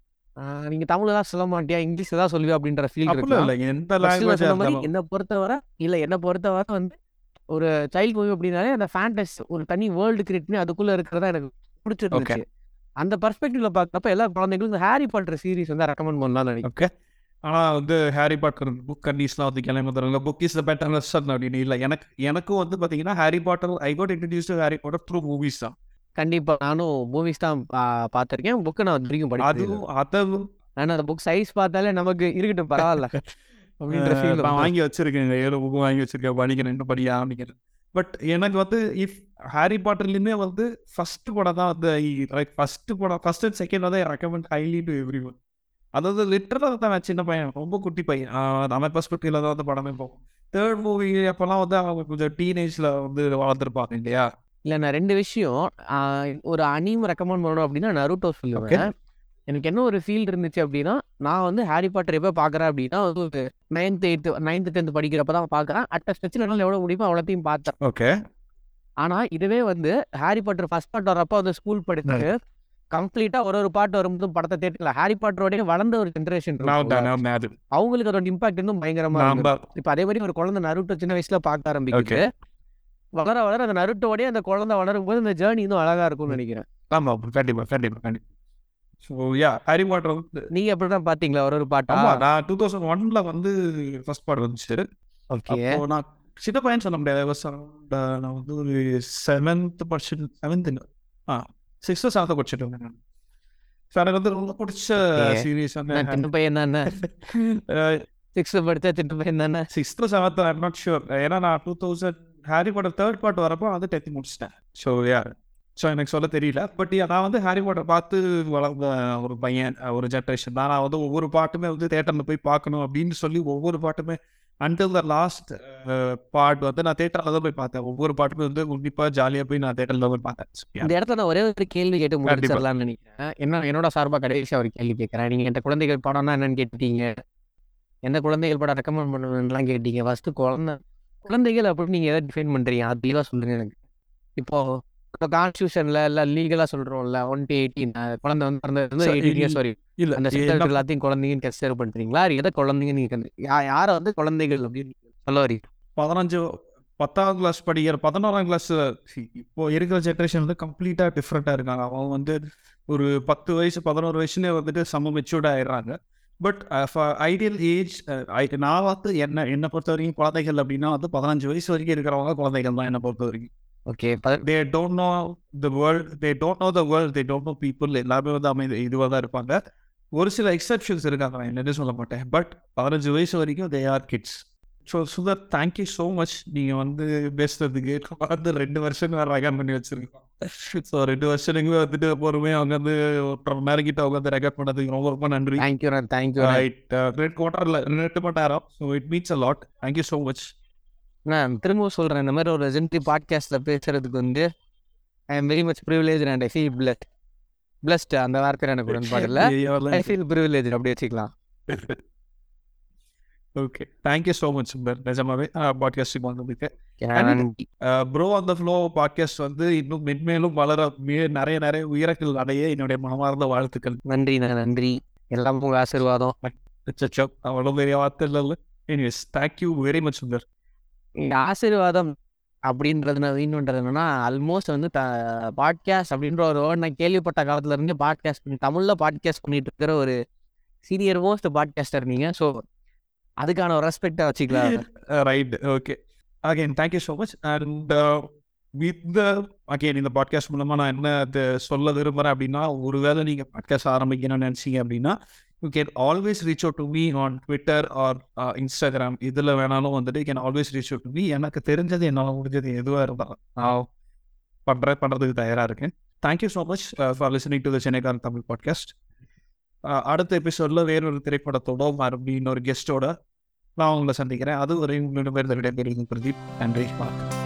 ஆஹ் நீங்க தமிழ் தான் சொல்ல மாட்டியா இங்கிலீஷ் தான் சொல்லுவியா அப்படின்ற ஃபீல் அப்படிலாம் இருக்கு இல்லை எந்த First நான் சொன்ன மாதிரி லாங்குவேஜ் என்னை பொறுத்தவரை இல்லை என்னை பொறுத்தவரை வந்து ஒரு சைல்ட் மூவி அப்படின்னாலே அந்த ஃபேண்டஸ் ஒரு தனி வேர்ல்டு கிரியேட் பண்ணி அதுக்குள்ள இருக்கிறதா எனக்கு பிடிச்சிருந்துச்சு அந்த பர்ஸ்பெக்டிவ்ல பார்க்குறப்ப எல்லா குழந்தைங்களும் இந்த ஹாரி பாட்டர் சீரிஸ் வந்து ரெக்கமெண்ட் பண்ணலாம்னு நினைக்கிறேன் ஓகே ஆனால் வந்து ஹாரி பாட்டர் புக் கண்டிஸ்லாம் வந்து கிளம்பி தருவாங்க book is the better lesson அப்படின்னு இல்லை எனக்கு எனக்கும் வந்து பார்த்தீங்கன்னா Harry Potter I got introduce Harry Potter through movies தான் கண்டிப்பா நானும் மூவிஸ் தான் பா- பார்த்திருக்கேன் புக்கு நான் இது வரைக்கும் படிச்சது அதுவும் அதுவும் ஆனா அந்த புக் சைஸ் பார்த்தாலே நமக்கு இருக்கட்டும் பரவாயில்ல அப்படின்ற அஹ், ஃபீல் நான் வாங்கி வச்சிருக்கேன் ஏழு புக்கும் வாங்கி வச்சிருக்கேன் படிக்கிறேன் இன்னும் படிக்க ஆரம்பிக்கிறேன் பட் எனக்கு வந்து இஃப் ஹாரி பாட்டர்லேயுமே வந்து ஃபர்ஸ்ட் படம் தான் வந்து லைக் ஃபர்ஸ்ட் படம் ஃபர்ஸ்ட் அண்ட் செகண்ட் வந்து recommend highly to everyone அதாவது லிட்டராக தான் நான் சின்ன பையன் ரொம்ப குட்டி பையன் ஆஹ் நம்ம பர்ஸ்பெக்டிவ்ல தான் வந்து படமே போகும் தேர்ட் மூவி அப்போல்லாம் வந்து அவங்க கொஞ்சம் டீனேஜில் வந்து வளர்ந்துருப்பாங்க இல்லையா இல்ல நான் ரெண்டு விஷயம் ஆஹ் ஒரு அனிம் ரெக்கமெண்ட் பண்ணணும் அப்படின்னா நருட்டோ சொல்லுவேன் எனக்கு என்ன ஒரு ஃபீல் இருந்துச்சு அப்படின்னா நான் வந்து ஹாரி பாட்டர் எப்போ பார்க்குறேன் அப்படின்னா வந்து ஒரு நைன்த் எயித்து நைன்த் டென்த் படிக்கிறப்ப தான் பார்க்குறேன் அட்ட ஸ்டெச்சில் என்னால் எவ்வளோ முடியுமோ அவ்வளோத்தையும் பார்த்தேன் ஓகே ஆனால் இதுவே வந்து ஹாரி பாட்டர் ஃபர்ஸ்ட் பார்ட் வரப்போ வந்து ஸ்கூல் படிச்சுட்டு கம்ப்ளீட்டாக ஒரு ஒரு பாட்டு வரும்போது படத்தை தேட்டல ஹாரி பாட்டரோடய வளர்ந்த ஒரு ஜென்ரேஷன் நான் அது அவங்களுக்கு அதோட இம்பாக்ட் இன்னும் பயங்கரமா இருந்தது. நம்ம இப்போ அதே மாதிரி ஒரு குழந்தை நருட்டோ சின்ன வயசுல பார்க்க ஆரம்பிக்குது வளர வளர அந்த நருட்டோடய அந்த குழந்தை வளரும் போது அந்த ஜேர்னி இன்னும் அழகா இருக்கும்னு நினைக்கிறேன் ஆமாம் கண்டிப்பாக கண்டிப்பாக கண்டிப்பாக ஸோ யா ஹாரி பாட்டர் வந்து நீங்க அப்படிதான் பாத்தீங்களா ஒரு ஒரு பாட்டா ஆமா நான் டூ தௌசண்ட் ஒன்ல வந்து ஃபர்ஸ்ட் பார்ட் வந்துச்சு ஓகே அப்போ நான் சின்ன பையன் சொல்ல முடியாது I was around, uh, நான் வந்து ஒரு செவன்த் படிச்சுட்டு செவன்த் ஆ சிக்ஸ்த் செவன்த் படிச்சுட்டு இருந்தேன் நான் ஸோ எனக்கு வந்து ரொம்ப பிடிச்ச Okay. சீரீஸ் வந்து நான் சின்ன பையன் தானே சிக்ஸ்த் படிச்சா சின்ன பையன் தானே sixth seventh I'm not sure ஏன்னா நான் two thousand Harry Potter third part வரப்போ வந்து டென்த் முடிச்சிட்டேன் ஸோ யா ஸோ எனக்கு சொல்ல தெரியல பட் நான் வந்து ஹாரி பாட்டர் பார்த்து வளர்ந்த ஒரு பையன் ஒரு ஜென்ரேஷன் தான் நான் வந்து ஒவ்வொரு பாட்டுமே வந்து தேட்டரில் போய் பார்க்கணும் அப்படின்னு சொல்லி ஒவ்வொரு பாட்டுமே அன்டில் த லாஸ்ட் பாட் வந்து நான் தேட்டரில் தான் போய் பார்த்தேன் ஒவ்வொரு பாட்டுமே வந்து உன்னிப்பாக ஜாலியாக போய் நான் தேட்டரில் போய் பார்த்தேன் இந்த இடத்துல நான் ஒரே ஒரு கேள்வி கேட்டு முடிச்சிடலாம்னு நினைக்கிறேன் என்ன என்னோட சார்பாக கடைசியாக ஒரு கேள்வி கேட்குறேன் நீங்கள் எந்த குழந்தைகள் படம்னா என்னன்னு கேட்டீங்க எந்த குழந்தைகள் படம் ரெக்கமெண்ட் பண்ணுவேன்லாம் கேட்டீங்க ஃபஸ்ட்டு குழந்தை குழந்தைகள் அப்படின்னு நீங்கள் எதை டிஃபைன் பண்ணுறீங்க அது தெளிவாக சொல்லுங்க எனக்கு இப்போ இப்போ கான்ஸ்டியூஷனில் இல்லை லீகலாக சொல்கிறோம்ல ஒன் டு எயிட்டீன் குழந்தை வந்து பிறந்தது வந்து Sir, எயிட்டீன் இது- இயர்ஸ் வரையும் இல்லை அந்த செக்டர் எல்லாத்தையும் குழந்தைங்கன்னு கன்சிடர் பண்ணுறீங்களா அது எதை குழந்தைங்க நீங்கள் யா யாரை வந்து குழந்தைகள் அப்படின்னு சொல்ல வரீங்க பதினஞ்சு பத்தாம் கிளாஸ் படிக்கிற பதினோராம் கிளாஸ் இப்போ இருக்கிற ஜென்ரேஷன் வந்து கம்ப்ளீட்டாக டிஃப்ரெண்ட்டாக இருக்காங்க அவங்க வந்து ஒரு பத்து வயசு பதினோரு வயசுலேயே வந்துட்டு செம்ம மெச்சூர்ட் ஆயிடுறாங்க பட் ஐடியல் ஏஜ் நான் வந்து என்ன என்னை பொறுத்த வரைக்கும் குழந்தைகள் அப்படின்னா வந்து பதினஞ்சு வயசு வரைக்கும் இருக்கிறவங்க குழந்தைகள் தான் என்னை பொறுத்த வரைக்கும் okay they don't know the world they don't know the world they don't know people எல்லாமே வந்து அமைதி இதுவாக தான் இருப்பாங்க ஒரு சில எக்ஸப்ஷன்ஸ் இருக்காங்க நான் என்னன்னு சொல்ல மாட்டேன் பட் பதினஞ்சு வயசு வரைக்கும் they are kids so Sundar thank you so much நீங்கள் வந்து பேசுறதுக்கு நம்ம வந்து ரெண்டு வருஷம் ரெக்கார்ட் பண்ணி வச்சிருக்கோம் ஸோ ரெண்டு வருஷத்துக்கு வந்துட்டு பொறுமையாக அவங்க வந்து ஒன்றரை மணி நேரம் கிட்ட அவங்க வந்து ரெக்கார்ட் பண்ணதுக்கு ரொம்ப ரொம்ப நன்றி தேங்க்யூ தேங்க்யூ ரைட் ரெண்டு குவார்டரில் ரெண்டு மணி நேரம் so it means a lot thank you so much நான் திரும்பவும் சொல்கிறேன் இந்த மாதிரி ஒரு ரெஜென்ட்ரி பாட்காஸ்ட்டில் பேசுறதுக்கு வந்து I am very much privilege and I feel blood blessed அந்த வார்த்தை எனக்கு உடன்பாடு இல்லை ஐ ஃபீல் ப்ரிவிலேஜ் அப்படி வச்சுக்கலாம் okay thank you so much Sundar நிஜமாவே பாட்காஸ்டிங் வந்ததுக்கு நன்றி. ப்ரோ அந்த ஃப்ளோ பாட்காஸ்ட் வந்து இன்னும் மென்மேலும் வளர மே- நிறைய நிறைய உயரங்கள் அடைய என்னுடைய மனமார்ந்த வாழ்த்துக்கள் நன்றி நான் நன்றி எல்லாம் உங்கள் ஆசீர்வாதம் அச்சச்சோ, அவ்வளோ பெரிய வார்த்தை இல்லை anyways thank you very much Sundar இந்த ஆசீர்வாதம் அப்படின்றது நான் இன்னொன்றது என்னன்னா ஆல்மோஸ்ட் வந்து த பாட்காஸ்ட் அப்படின்ற ஒரு வேர்ட் நான் கேள்விப்பட்ட காலத்துல இருந்து பாட்காஸ்ட் பண்ணி தமிழில் பாட்காஸ்ட் பண்ணிட்டு இருக்கிற ஒரு சீனியர் மோஸ்ட் பாட்காஸ்டர் நீங்கள் ஸோ அதுக்கான ஒரு ரெஸ்பெக்டாக வச்சுக்கலாம் right okay again thank you so much and with the again இந்த பாட்காஸ்ட் மூலமாக நான் என்ன அது சொல்ல விரும்புகிறேன் அப்படின்னா ஒருவேளை நீங்கள் பாட்காஸ்ட் ஆரம்பிக்கணும்னு நினச்சிங்க அப்படின்னா you can always reach out to me on Twitter or Instagram இதில் வேணாலும் வந்துட்டு can always reach out to me எனக்கு தெரிஞ்சது என்னால் முடிஞ்சது எதுவாக இருந்தாலும் நான் பண்ணுறேன் பண்ணுறதுக்கு தயாராக இருக்கேன் thank you so much for listening to the சென்னைக்காரன் தமிழ் பாட்காஸ்ட் அடுத்த எபிசோடில் வேறொரு திரைப்படத்தோட மறுபடியும் இன்னொரு கெஸ்ட்டோட நான் உங்களை சந்திக்கிறேன் அது வரை உங்களிடம் விடைபெறுகிறேன் பிரதீப் நன்றி வணக்கம்